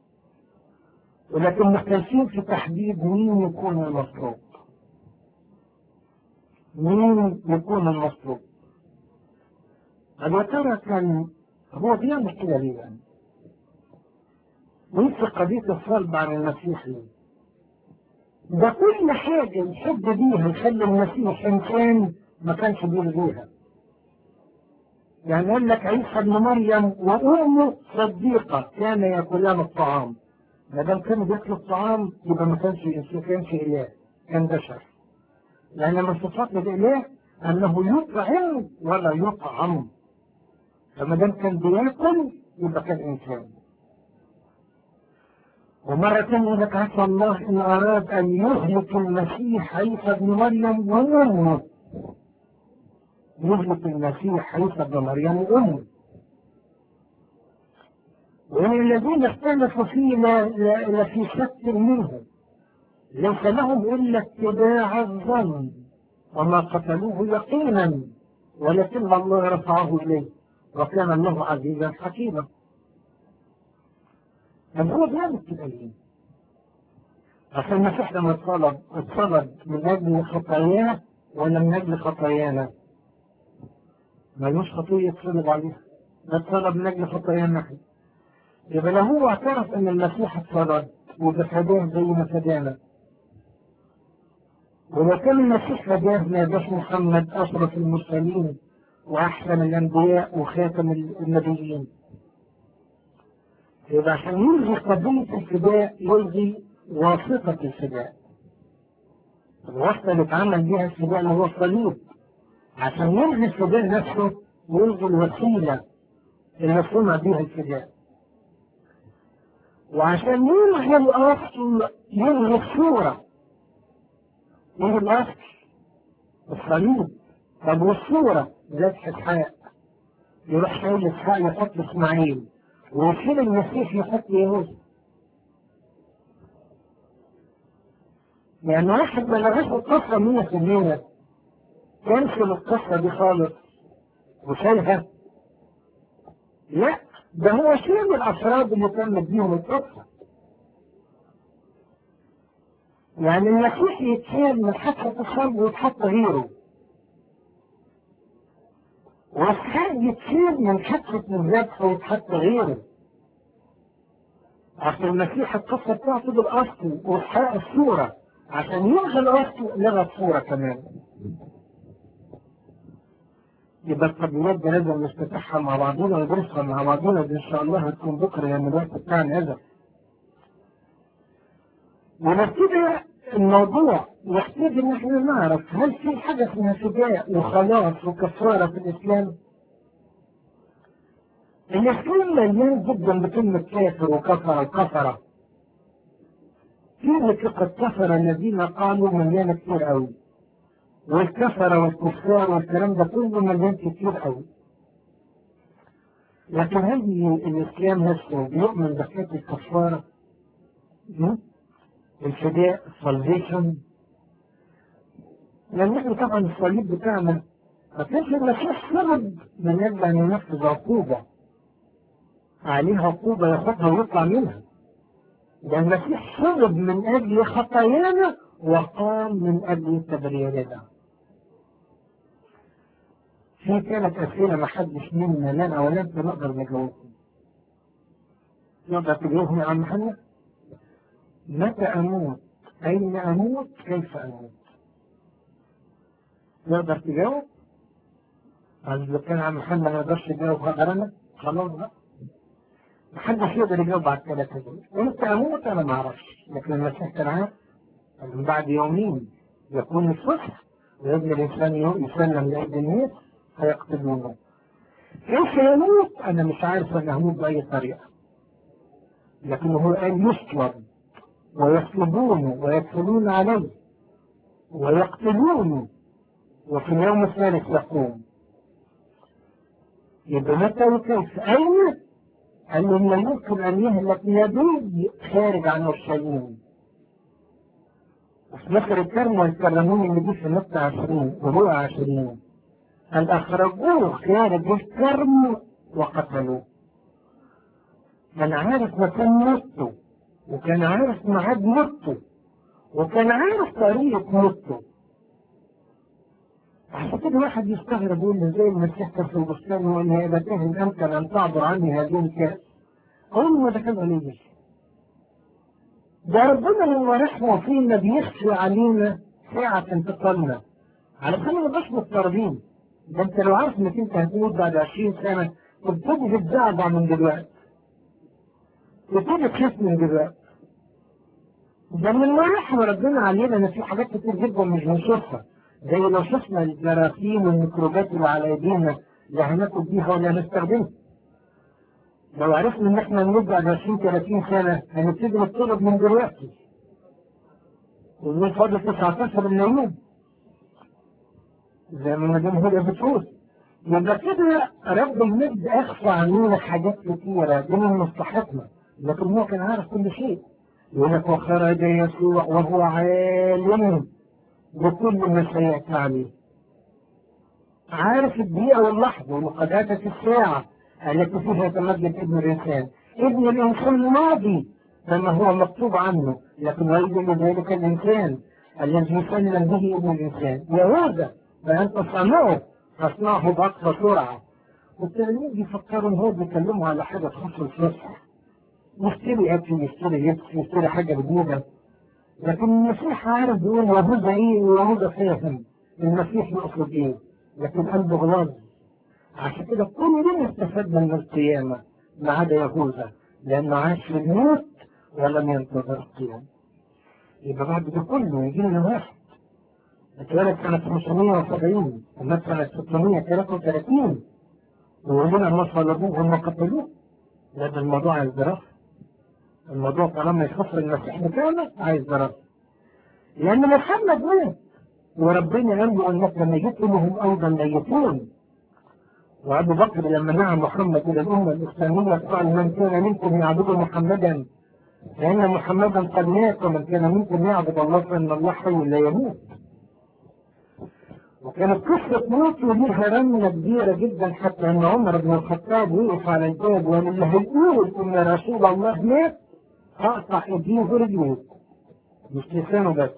ولكن مختلفين في تحديد مين يكون المطلوب مين يكون المطلوب يا ترى كان هو بيعمل كده ليه يعني؟ ويمسك قضية الصلب عن المسيح ليه؟ ده كل حاجة يحب بيها يخلي المسيح إنسان ما كانش بيلغيها. يعني يقول لك عيسى ابن مريم وأمه صديقة كان يأكلان الطعام. ما دام كانوا بياكلوا الطعام يبقى ما كانش ما كانش إله، كان بشر. لأن من صفات الإله أنه يطعم ولا يطعم. فما دام كان بياكل يبقى كان إنسان. ومرة ثانية لك عسى الله إن أراد أن يهلك المسيح عيسى ابن مريم وأمه يهلك المسيح عيسى ابن مريم وأمه وإن الذين اختلفوا فيه لفي شك منه ليس لهم إلا اتباع الظن وما قتلوه يقينا ولكن الله رفعه إليه وكان الله عزيزا حكيما طب هو بيعمل كده ليه؟ عشان المسيح لما اتصلب اتصلب من اجل خطاياه ولا من اجل خطايانا؟ ملوش خطيه يتصلب عليها ده اتصلب من اجل خطايانا احنا يبقى لو هو اعترف ان المسيح اتصلب وبفداه زي ما فدانا ولو كان المسيح فداه ما يبقاش محمد اشرف المرسلين واحسن الانبياء وخاتم النبيين يبقى عشان يلغي قضية الفداء يلغي واسطة الفداء. الواسطة اللي اتعمل بيها الفداء اللي هو الصليب. عشان يلغي الفداء نفسه يلغي الوسيلة اللي صنع بيها الفداء. وعشان يلغي الأصل يلغي الصورة. يلغي الأصل الصليب. طب والصورة ذبح إسحاق. يروح شايل إسحاق يحط إسماعيل. ويشيل المسيح يحط يهوذا يعني واحد ما لغاش القصة مية في المية كنسل القصة دي خالص وشالها لا ده هو شيل الأفراد اللي تمت بيهم القصة يعني المسيح يتشال من حادثة الصلب ويتحط غيره واسحاق يتشيل من حادثة الذبح ويتحط غيره عشان المسيح القصة بتاعته بالأصل وإسحاق الصورة عشان يلغي الأصل لغى الصورة كمان يبقى القبلات دي لازم نفتتحها مع بعضنا وندرسها مع بعضنا دي إن شاء الله هتكون بكرة يعني الوقت بتاعنا هذا ونبتدي الموضوع يحتاج ان احنا نعرف هل في حاجة اسمها فداء وخلاص وكفارة في الاسلام؟ الاسلام مليان جدا بكلمة كافر وكفر وكفرة. كلمة لقد كفر الذين قالوا مليانة كتير قوي. والكفرة والكفار والكلام ده كله مليان كتير قوي. لكن هل الاسلام نفسه بيؤمن بحكاية الكفارة؟ الفداء السلفيشن لان احنا طبعا الصليب بتاعنا ما كانش المسيح سبب من اجل ان ينفذ عقوبه عليه عقوبه ياخدها ويطلع منها ده المسيح سبب من اجل خطايانا وقام من اجل تبريرنا في ثلاث اسئله ما حدش منا لنا ولا انت نقدر نجاوبهم نقدر تجاوبهم يا عم محمد متى أموت؟ أين أموت؟ كيف أموت؟ نقدر تجاوب؟ إذا كان عم محمد ما يقدرش يجاوب غيرنا خلاص بقى محدش يقدر يجاوب على الثلاثة دول امتى أموت أنا ما أعرفش لكن المسيح كان عارف من بعد يومين يكون الصبح ويبني الإنسان يسلم لأيدي الناس فيقتلونه كيف يموت؟ أنا مش عارف أنا هموت بأي طريقة لكن هو قال يصلب ويصلبونه ويدخلون عليه ويقتلونه وفي اليوم الثالث يقوم يبقى متى وكيف أين قال له لا يمكن ان يهلك نبي خارج عن اورشليم وفي مصر الكرم والكرمون اللي دي في متى 20 وهو 20 قال اخرجوه خارج الكرم وقتلوه كان عارف مكان موته وكان عارف ميعاد موته وكان عارف طريقة موته عشان كده واحد يستغرب يقول لي زي المسيح كان في البستان وان يا ابتاه ان امكن ان تعبر عني هذه الكاس اقول له ده كان قليل ده ربنا لما رحمه فينا بيخفي علينا ساعة انتقالنا علشان ما نبقاش مضطربين ده انت لو عارف انك انت هتموت بعد 20 سنة تبتدي تتزعزع من دلوقتي تبتدي تخاف من دلوقتي ده من رحم ربنا علينا ان في حاجات كتير جدا مش بنشوفها زي لو شفنا الجراثيم والميكروبات اللي على ايدينا لا هناكل بيها ولا هنستخدمها لو عرفنا ان احنا نموت بعد 20 30 سنه هنبتدي نطلب من دلوقتي ونقول فاضل 19 من اليوم زي ما مدام هدى بتقول يبقى كده رب المجد اخفى عننا حاجات كتيره دي من مصلحتنا لكن هو كان عارف كل شيء يقول لك وخرج يسوع وهو عالم بكل ما سيأتي عليه عارف الدقيقة واللحظة ومقدسة الساعة التي فيها يتمجد ابن الإنسان ابن الإنسان ماضي كما هو مكتوب عنه لكن ويل لذلك الإنسان الذي يسلم به ابن الإنسان يهوذا فأنت صنعه فاصنعه بأقصى سرعة والتلاميذ يفكروا إن هو بيكلموا على حاجة تخص الفسح يشتري أكل يشتري لبس يشتري حاجة جديدة لكن المسيح عارف بيقول يهوذا ايه ويهوذا فاهم المسيح يقصد ايه لكن قلبه غلاظ عشان كده كلنا استفدنا من القيامة ما عدا يهوذا لأنه عاش في الموت ولم ينتظر القيامة يبقى بعد ده كله يجي لنا واحد اتولد سنة 570 ومات سنة 633 ويقول لنا ما صلبوه وما قتلوه لا ده الموضوع عايز دراسة الموضوع طالما يخص المسيح بتاعنا عايز دراسة لأن محمد مات وربنا قال له أنك لما جئت لهم أيضا ميتون وأبو بكر لما نعى محمد إلى الأمة الإسلامية قال من كان منكم يعبد محمدا فإن محمدا قد مات ومن كان منكم يعبد الله فإن الله حي لا يموت وكانت قصة موته ليها رنة كبيرة جدا حتى أن عمر بن الخطاب وقف على الباب وقال اللي هيقول إن رسول الله مات أقطع إيديه ورجليه مش لسانه بس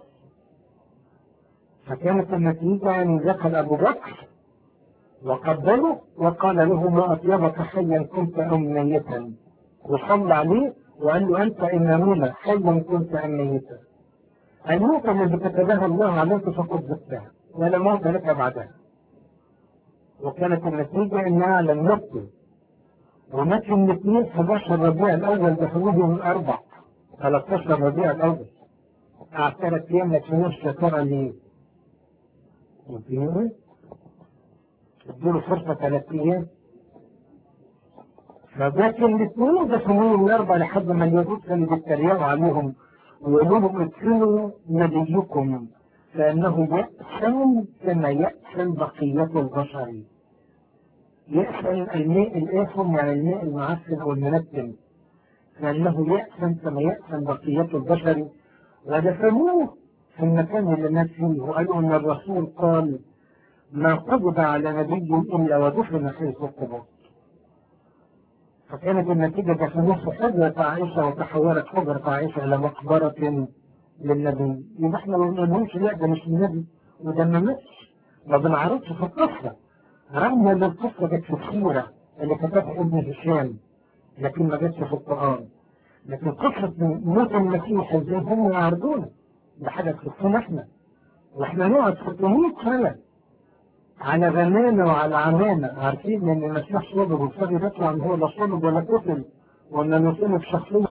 فكانت النتيجة أن دخل أبو بكر وقبله وقال له ما أطيبك حيا كنت أم ميتا وصلى عليه وقال له أنت إمامنا حيا كنت أم ميتا الموت الذي كتبها الله عليك فقد ذقتها ولا موت لك بعدها وكانت النتيجة أنها لم نبكي ومات من الاثنين 11 ربيع الأول بحدود من أربع 13 ربيع الأول قعد ثلاث أيام ما تشوفش يا ترى ليه؟ ادوا فرصة ثلاث أيام فلكن الاثنين دخلوا من الأربع لحد ما اليهود كانوا بيتريقوا عليهم ويقولوا لهم ادخلوا نبيكم فإنه يأسن كما يأسن بقية البشر يأسن الماء الآثم يعني الماء المعفن أو المنتن لأنه يأسن كما يأسن بقية البشر ودفنوه في المكان اللي مات فيه وقالوا أن الرسول قال ما قبض على نبي إلا ودفن حيث القبور فكانت النتيجة دفنوه في حجرة عائشة وتحولت حجرة عائشة إلى مقبرة للنبي يبقى احنا ما بنقولش لا ده مش النبي وده ما ماتش ما بنعرضش في القصة رغم ان القصة جت في السورة اللي كتبها ابن هشام لكن ما جاتش في القرآن لكن قصة موت المسيح ازاي هم يعرضون ده حاجة تخصنا احنا واحنا نقعد 600 سنة على غمامة وعلى عمامة عارفين ان المسيح صلب والصبي يطلع ان هو لا صلب ولا قتل وان نصلب شخصية